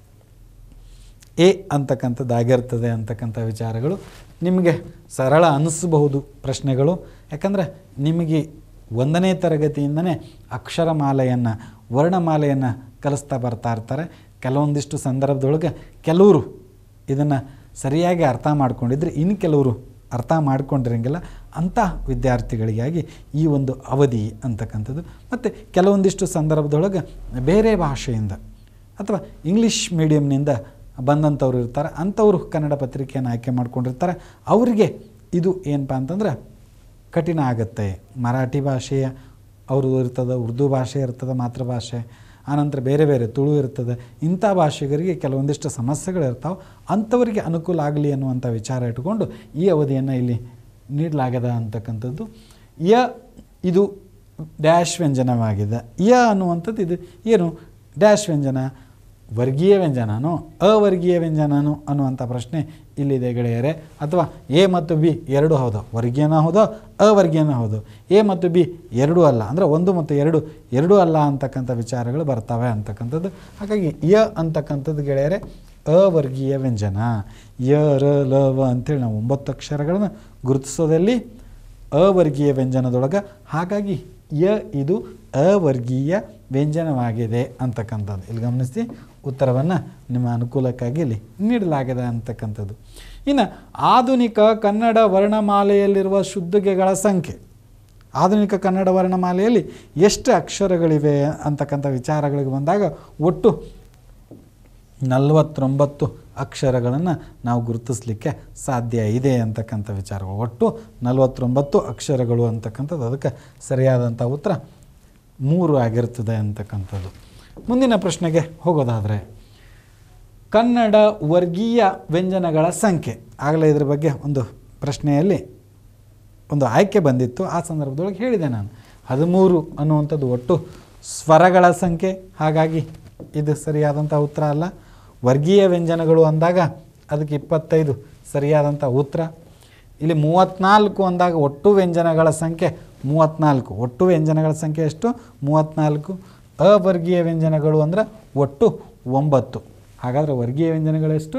ಎ ಅಂತಕ್ಕಂಥದ್ದಾಗಿರ್ತದೆ ಅಂತಕ್ಕಂಥ ವಿಚಾರಗಳು ನಿಮಗೆ ಸರಳ ಅನ್ನಿಸಬಹುದು ಪ್ರಶ್ನೆಗಳು ಯಾಕಂದರೆ ನಿಮಗೆ ಒಂದನೇ ತರಗತಿಯಿಂದನೇ ಅಕ್ಷರಮಾಲೆಯನ್ನು ವರ್ಣಮಾಲೆಯನ್ನು ಕಲಿಸ್ತಾ ಬರ್ತಾ ಇರ್ತಾರೆ ಕೆಲವೊಂದಿಷ್ಟು ಸಂದರ್ಭದೊಳಗೆ ಕೆಲವರು ಇದನ್ನು ಸರಿಯಾಗಿ ಅರ್ಥ ಮಾಡ್ಕೊಂಡಿದ್ರೆ ಇನ್ನು ಕೆಲವರು ಅರ್ಥ ಮಾಡ್ಕೊಂಡಿರಂಗಿಲ್ಲ ಅಂಥ ವಿದ್ಯಾರ್ಥಿಗಳಿಗಾಗಿ ಈ ಒಂದು ಅವಧಿ ಅಂತಕ್ಕಂಥದ್ದು ಮತ್ತು ಕೆಲವೊಂದಿಷ್ಟು ಸಂದರ್ಭದೊಳಗೆ ಬೇರೆ ಭಾಷೆಯಿಂದ ಅಥವಾ ಇಂಗ್ಲೀಷ್ ಮೀಡಿಯಮ್ನಿಂದ ಬಂದಂಥವ್ರು ಇರ್ತಾರೆ ಅಂಥವ್ರು ಕನ್ನಡ ಪತ್ರಿಕೆಯನ್ನು ಆಯ್ಕೆ ಮಾಡ್ಕೊಂಡಿರ್ತಾರೆ ಅವರಿಗೆ ಇದು ಏನಪ್ಪ ಅಂತಂದ್ರೆ ಕಠಿಣ ಆಗುತ್ತೆ ಮರಾಠಿ ಭಾಷೆಯ ಅವ್ರದ್ದು ಇರ್ತದೆ ಉರ್ದು ಭಾಷೆ ಇರ್ತದೆ ಮಾತೃಭಾಷೆ ಆನಂತರ ಬೇರೆ ಬೇರೆ ತುಳು ಇರ್ತದೆ ಇಂಥ ಭಾಷಿಗರಿಗೆ ಕೆಲವೊಂದಿಷ್ಟು ಸಮಸ್ಯೆಗಳು ಇರ್ತಾವೆ ಅಂಥವರಿಗೆ ಅನುಕೂಲ ಆಗಲಿ ಅನ್ನುವಂಥ ವಿಚಾರ ಇಟ್ಕೊಂಡು ಈ ಅವಧಿಯನ್ನು ಇಲ್ಲಿ ನೀಡಲಾಗಿದೆ ಅಂತಕ್ಕಂಥದ್ದು ಯ ಇದು ಡ್ಯಾಶ್ ವ್ಯಂಜನವಾಗಿದೆ ಯ ಅನ್ನುವಂಥದ್ದು ಇದು ಏನು ಡ್ಯಾಶ್ ವ್ಯಂಜನ ವರ್ಗೀಯ ವ್ಯಂಜನನೋ ಅವರ್ಗೀಯ ವ್ಯಂಜನನೋ ಅನ್ನುವಂಥ ಪ್ರಶ್ನೆ ಇಲ್ಲಿದೆ ಗೆಳೆಯರೆ ಅಥವಾ ಎ ಮತ್ತು ಬಿ ಎರಡೂ ಹೌದು ವರ್ಗೀಯನ ಹೌದೋ ಅವರ್ಗೀಯನ ಹೌದು ಎ ಮತ್ತು ಬಿ ಎರಡೂ ಅಲ್ಲ ಅಂದರೆ ಒಂದು ಮತ್ತು ಎರಡು ಎರಡೂ ಅಲ್ಲ ಅಂತಕ್ಕಂಥ ವಿಚಾರಗಳು ಬರ್ತವೆ ಅಂತಕ್ಕಂಥದ್ದು ಹಾಗಾಗಿ ಯ ಅಂತಕ್ಕಂಥದ್ದು ಗೆಳೆಯರೆ ಅವರ್ಗೀಯ ವ್ಯಂಜನ ಯ ರ ಲ ವ ಅಂತೇಳಿ ನಾವು ಒಂಬತ್ತು ಅಕ್ಷರಗಳನ್ನು ಗುರುತಿಸೋದಲ್ಲಿ ಅವರ್ಗೀಯ ವ್ಯಂಜನದೊಳಗೆ ಹಾಗಾಗಿ ಯ ಇದು ಅವರ್ಗೀಯ ವ್ಯಂಜನವಾಗಿದೆ ಅಂತಕ್ಕಂಥದ್ದು ಇಲ್ಲಿ ಗಮನಿಸಿ ಉತ್ತರವನ್ನು ನಿಮ್ಮ ಅನುಕೂಲಕ್ಕಾಗಿ ಇಲ್ಲಿ ನೀಡಲಾಗಿದೆ ಅಂತಕ್ಕಂಥದ್ದು ಇನ್ನು ಆಧುನಿಕ ಕನ್ನಡ ವರ್ಣಮಾಲೆಯಲ್ಲಿರುವ ಶುದ್ಧಗೆಗಳ ಸಂಖ್ಯೆ ಆಧುನಿಕ ಕನ್ನಡ ವರ್ಣಮಾಲೆಯಲ್ಲಿ ಎಷ್ಟು ಅಕ್ಷರಗಳಿವೆ ಅಂತಕ್ಕಂಥ ವಿಚಾರಗಳಿಗೆ ಬಂದಾಗ ಒಟ್ಟು ನಲವತ್ತೊಂಬತ್ತು ಅಕ್ಷರಗಳನ್ನು ನಾವು ಗುರುತಿಸಲಿಕ್ಕೆ ಸಾಧ್ಯ ಇದೆ ಅಂತಕ್ಕಂಥ ವಿಚಾರಗಳು ಒಟ್ಟು ನಲವತ್ತೊಂಬತ್ತು ಅಕ್ಷರಗಳು ಅಂತಕ್ಕಂಥದ್ದು ಅದಕ್ಕೆ ಸರಿಯಾದಂಥ ಉತ್ತರ ಮೂರು ಆಗಿರ್ತದೆ ಅಂತಕ್ಕಂಥದ್ದು ಮುಂದಿನ ಪ್ರಶ್ನೆಗೆ ಹೋಗೋದಾದರೆ ಕನ್ನಡ ವರ್ಗೀಯ ವ್ಯಂಜನಗಳ ಸಂಖ್ಯೆ ಆಗಲೇ ಇದ್ರ ಬಗ್ಗೆ ಒಂದು ಪ್ರಶ್ನೆಯಲ್ಲಿ ಒಂದು ಆಯ್ಕೆ ಬಂದಿತ್ತು ಆ ಸಂದರ್ಭದೊಳಗೆ ಹೇಳಿದೆ ನಾನು ಹದಿಮೂರು ಅನ್ನುವಂಥದ್ದು ಒಟ್ಟು ಸ್ವರಗಳ ಸಂಖ್ಯೆ ಹಾಗಾಗಿ ಇದು ಸರಿಯಾದಂಥ ಉತ್ತರ ಅಲ್ಲ ವರ್ಗೀಯ ವ್ಯಂಜನಗಳು ಅಂದಾಗ ಅದಕ್ಕೆ ಇಪ್ಪತ್ತೈದು ಸರಿಯಾದಂಥ ಉತ್ತರ ಇಲ್ಲಿ ಮೂವತ್ತ್ನಾಲ್ಕು ಅಂದಾಗ ಒಟ್ಟು ವ್ಯಂಜನಗಳ ಸಂಖ್ಯೆ ಮೂವತ್ತ್ನಾಲ್ಕು ಒಟ್ಟು ವ್ಯಂಜನಗಳ ಸಂಖ್ಯೆ ಎಷ್ಟು ಮೂವತ್ತ್ನಾಲ್ಕು ಅವರ್ಗೀಯ ವ್ಯಂಜನಗಳು ಅಂದರೆ ಒಟ್ಟು ಒಂಬತ್ತು ಹಾಗಾದರೆ ವರ್ಗೀಯ ವ್ಯಂಜನಗಳೆಷ್ಟು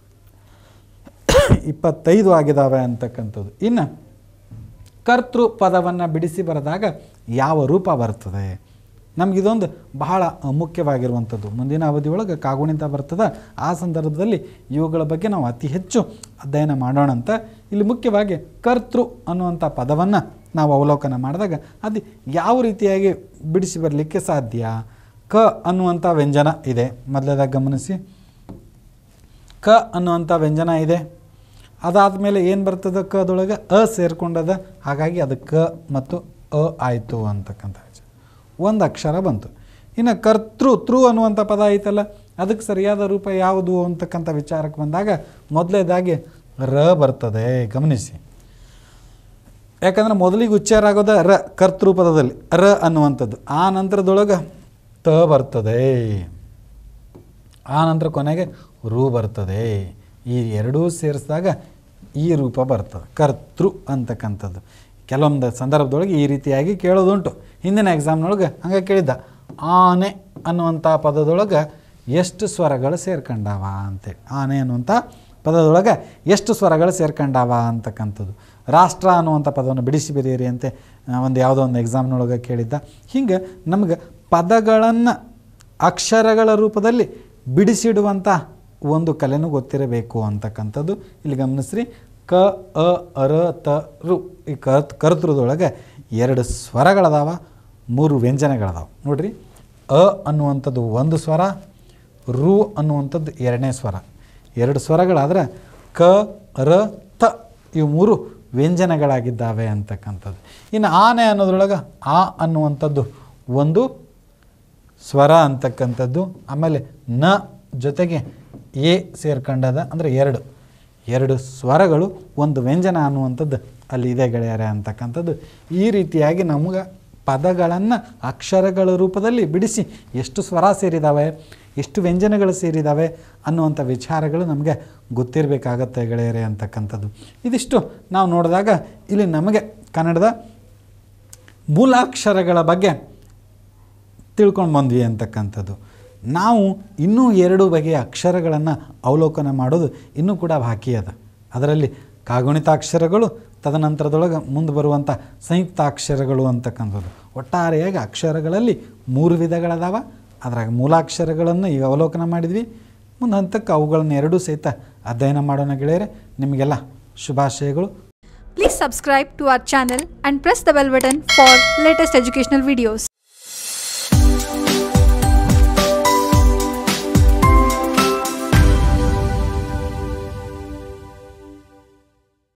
ಇಪ್ಪತ್ತೈದು ಆಗಿದ್ದಾವೆ ಅಂತಕ್ಕಂಥದ್ದು ಇನ್ನು ಕರ್ತೃ ಪದವನ್ನು ಬಿಡಿಸಿ ಬರೆದಾಗ ಯಾವ ರೂಪ ಬರ್ತದೆ ನಮಗಿದೊಂದು ಬಹಳ ಮುಖ್ಯವಾಗಿರುವಂಥದ್ದು ಮುಂದಿನ ಅವಧಿಯೊಳಗೆ ಕಾಗುಣಿತ ಬರ್ತದೆ ಆ ಸಂದರ್ಭದಲ್ಲಿ ಇವುಗಳ ಬಗ್ಗೆ ನಾವು ಅತಿ ಹೆಚ್ಚು ಅಧ್ಯಯನ ಮಾಡೋಣ ಅಂತ ಇಲ್ಲಿ ಮುಖ್ಯವಾಗಿ ಕರ್ತೃ ಅನ್ನುವಂಥ ಪದವನ್ನು ನಾವು ಅವಲೋಕನ ಮಾಡಿದಾಗ ಅದು ಯಾವ ರೀತಿಯಾಗಿ ಬಿಡಿಸಿ ಬರಲಿಕ್ಕೆ ಸಾಧ್ಯ ಕ ಅನ್ನುವಂಥ ವ್ಯಂಜನ ಇದೆ ಮೊದಲೇದಾಗಿ ಗಮನಿಸಿ ಕ ಅನ್ನುವಂಥ ವ್ಯಂಜನ ಇದೆ ಅದಾದಮೇಲೆ ಏನು ಬರ್ತದೆ ಕದೊಳಗೆ ಅ ಸೇರ್ಕೊಂಡದ ಹಾಗಾಗಿ ಅದು ಕ ಮತ್ತು ಅ ಆಯಿತು ಅಂತಕ್ಕಂಥ ವಿಚಾರ ಒಂದು ಅಕ್ಷರ ಬಂತು ಇನ್ನು ಕರ್ತೃ ತೃ ಅನ್ನುವಂಥ ಪದ ಐತಲ್ಲ ಅದಕ್ಕೆ ಸರಿಯಾದ ರೂಪ ಯಾವುದು ಅಂತಕ್ಕಂಥ ವಿಚಾರಕ್ಕೆ ಬಂದಾಗ ಮೊದಲೇದಾಗಿ ರ ಬರ್ತದೆ ಗಮನಿಸಿ ಯಾಕಂದ್ರೆ ಮೊದಲಿಗೆ ಉಚ್ಚಾರ ಆಗೋದ ರ ಕರ್ತೃ ಪದದಲ್ಲಿ ರ ಅನ್ನುವಂಥದ್ದು ಆ ನಂತರದೊಳಗೆ ತ ಬರ್ತದೆ ಆ ನಂತರ ಕೊನೆಗೆ ರು ಬರ್ತದೆ ಈ ಎರಡೂ ಸೇರಿಸಿದಾಗ ಈ ರೂಪ ಬರ್ತದೆ ಕರ್ತೃ ಅಂತಕ್ಕಂಥದ್ದು ಕೆಲವೊಂದು ಸಂದರ್ಭದೊಳಗೆ ಈ ರೀತಿಯಾಗಿ ಕೇಳೋದುಂಟು ಹಿಂದಿನ ಎಕ್ಸಾಮ್ನೊಳಗೆ ಹಂಗೆ ಕೇಳಿದ್ದ ಆನೆ ಅನ್ನುವಂಥ ಪದದೊಳಗೆ ಎಷ್ಟು ಸ್ವರಗಳು ಸೇರ್ಕೊಂಡಾವ ಅಂತೇಳಿ ಆನೆ ಅನ್ನುವಂಥ ಪದದೊಳಗೆ ಎಷ್ಟು ಸ್ವರಗಳು ಸೇರ್ಕೊಂಡಾವ ಅಂತಕ್ಕಂಥದ್ದು ರಾಷ್ಟ್ರ ಅನ್ನುವಂಥ ಪದವನ್ನು ಬಿಡಿಸಿ ಬರೀರಿ ಅಂತೆ ಆ, ಒಂದು ಯಾವುದೋ ಒಂದು ಎಕ್ಸಾಮ್ನೊಳಗೆ ಕೇಳಿದ್ದ ಹಿಂಗೆ ನಮ್ಗೆ ಪದಗಳನ್ನು ಅಕ್ಷರಗಳ ರೂಪದಲ್ಲಿ ಬಿಡಿಸಿಡುವಂಥ ಒಂದು ಕಲೆನೂ ಗೊತ್ತಿರಬೇಕು ಅಂತಕ್ಕಂಥದ್ದು ಇಲ್ಲಿ ಗಮನಿಸ್ರಿ ಕ ಅ ಅರ ತ ರು ಈ ಕರ್ತ್ ಕರ್ತೃದೊಳಗೆ ಎರಡು ಸ್ವರಗಳದಾವ ಮೂರು ವ್ಯಂಜನಗಳದಾವ ನೋಡ್ರಿ ಅ ಅನ್ನುವಂಥದ್ದು ಒಂದು ಸ್ವರ ರು ಅನ್ನುವಂಥದ್ದು ಎರಡನೇ ಸ್ವರ ಎರಡು ಸ್ವರಗಳಾದ್ರೆ ಕ ರ ತ ಇವು ಮೂರು ವ್ಯಂಜನಗಳಾಗಿದ್ದಾವೆ ಅಂತಕ್ಕಂಥದ್ದು ಇನ್ನು ಆನೆ ಅನ್ನೋದ್ರೊಳಗೆ ಆ ಅನ್ನುವಂಥದ್ದು ಒಂದು ಸ್ವರ ಅಂತಕ್ಕಂಥದ್ದು ಆಮೇಲೆ ನ ಜೊತೆಗೆ ಎ ಸೇರ್ಕೊಂಡದ ಅಂದರೆ ಎರಡು ಎರಡು ಸ್ವರಗಳು ಒಂದು ವ್ಯಂಜನ ಅನ್ನುವಂಥದ್ದು ಅಲ್ಲಿ ಇದೆ ಗೆಳೆಯರೆ ಅಂತಕ್ಕಂಥದ್ದು ಈ ರೀತಿಯಾಗಿ ನಮ್ಗೆ ಪದಗಳನ್ನು ಅಕ್ಷರಗಳ ರೂಪದಲ್ಲಿ ಬಿಡಿಸಿ ಎಷ್ಟು ಸ್ವರ ಸೇರಿದಾವೆ ಎಷ್ಟು ವ್ಯಂಜನಗಳು ಸೇರಿದಾವೆ ಅನ್ನುವಂಥ ವಿಚಾರಗಳು ನಮಗೆ ಗೊತ್ತಿರಬೇಕಾಗತ್ತೆ ಗೆಳೆಯರೆ ಅಂತಕ್ಕಂಥದ್ದು ಇದಿಷ್ಟು ನಾವು ನೋಡಿದಾಗ ಇಲ್ಲಿ ನಮಗೆ ಕನ್ನಡದ ಮೂಲಾಕ್ಷರಗಳ ಬಗ್ಗೆ ತಿಳ್ಕೊಂಡು ಬಂದ್ವಿ ಅಂತಕ್ಕಂಥದ್ದು ನಾವು ಇನ್ನೂ ಎರಡು ಬಗೆಯ ಅಕ್ಷರಗಳನ್ನು ಅವಲೋಕನ ಮಾಡೋದು ಇನ್ನೂ ಕೂಡ ಬಾಕಿ ಅದ ಅದರಲ್ಲಿ ಕಾಗುಣಿತಾಕ್ಷರಗಳು ತದನಂತರದೊಳಗೆ ಮುಂದೆ ಬರುವಂಥ ಸಂಯುಕ್ತಾಕ್ಷರಗಳು ಅಂತಕ್ಕಂಥದ್ದು ಒಟ್ಟಾರೆಯಾಗಿ ಅಕ್ಷರಗಳಲ್ಲಿ ಮೂರು ವಿಧಗಳದಾವ ಅದ್ರಾಗ ಮೂಲಾಕ್ಷರಗಳನ್ನು ಈಗ ಅವಲೋಕನ ಮಾಡಿದ್ವಿ ಮುಂದೆ ಹಂತಕ್ಕೆ ಅವುಗಳನ್ನು ಎರಡೂ ಸಹಿತ ಅಧ್ಯಯನ ಮಾಡೋಣ ಗೆಳೆಯರೆ ನಿಮಗೆಲ್ಲ ಶುಭಾಶಯಗಳು Please subscribe to our channel and press the bell button for latest educational videos.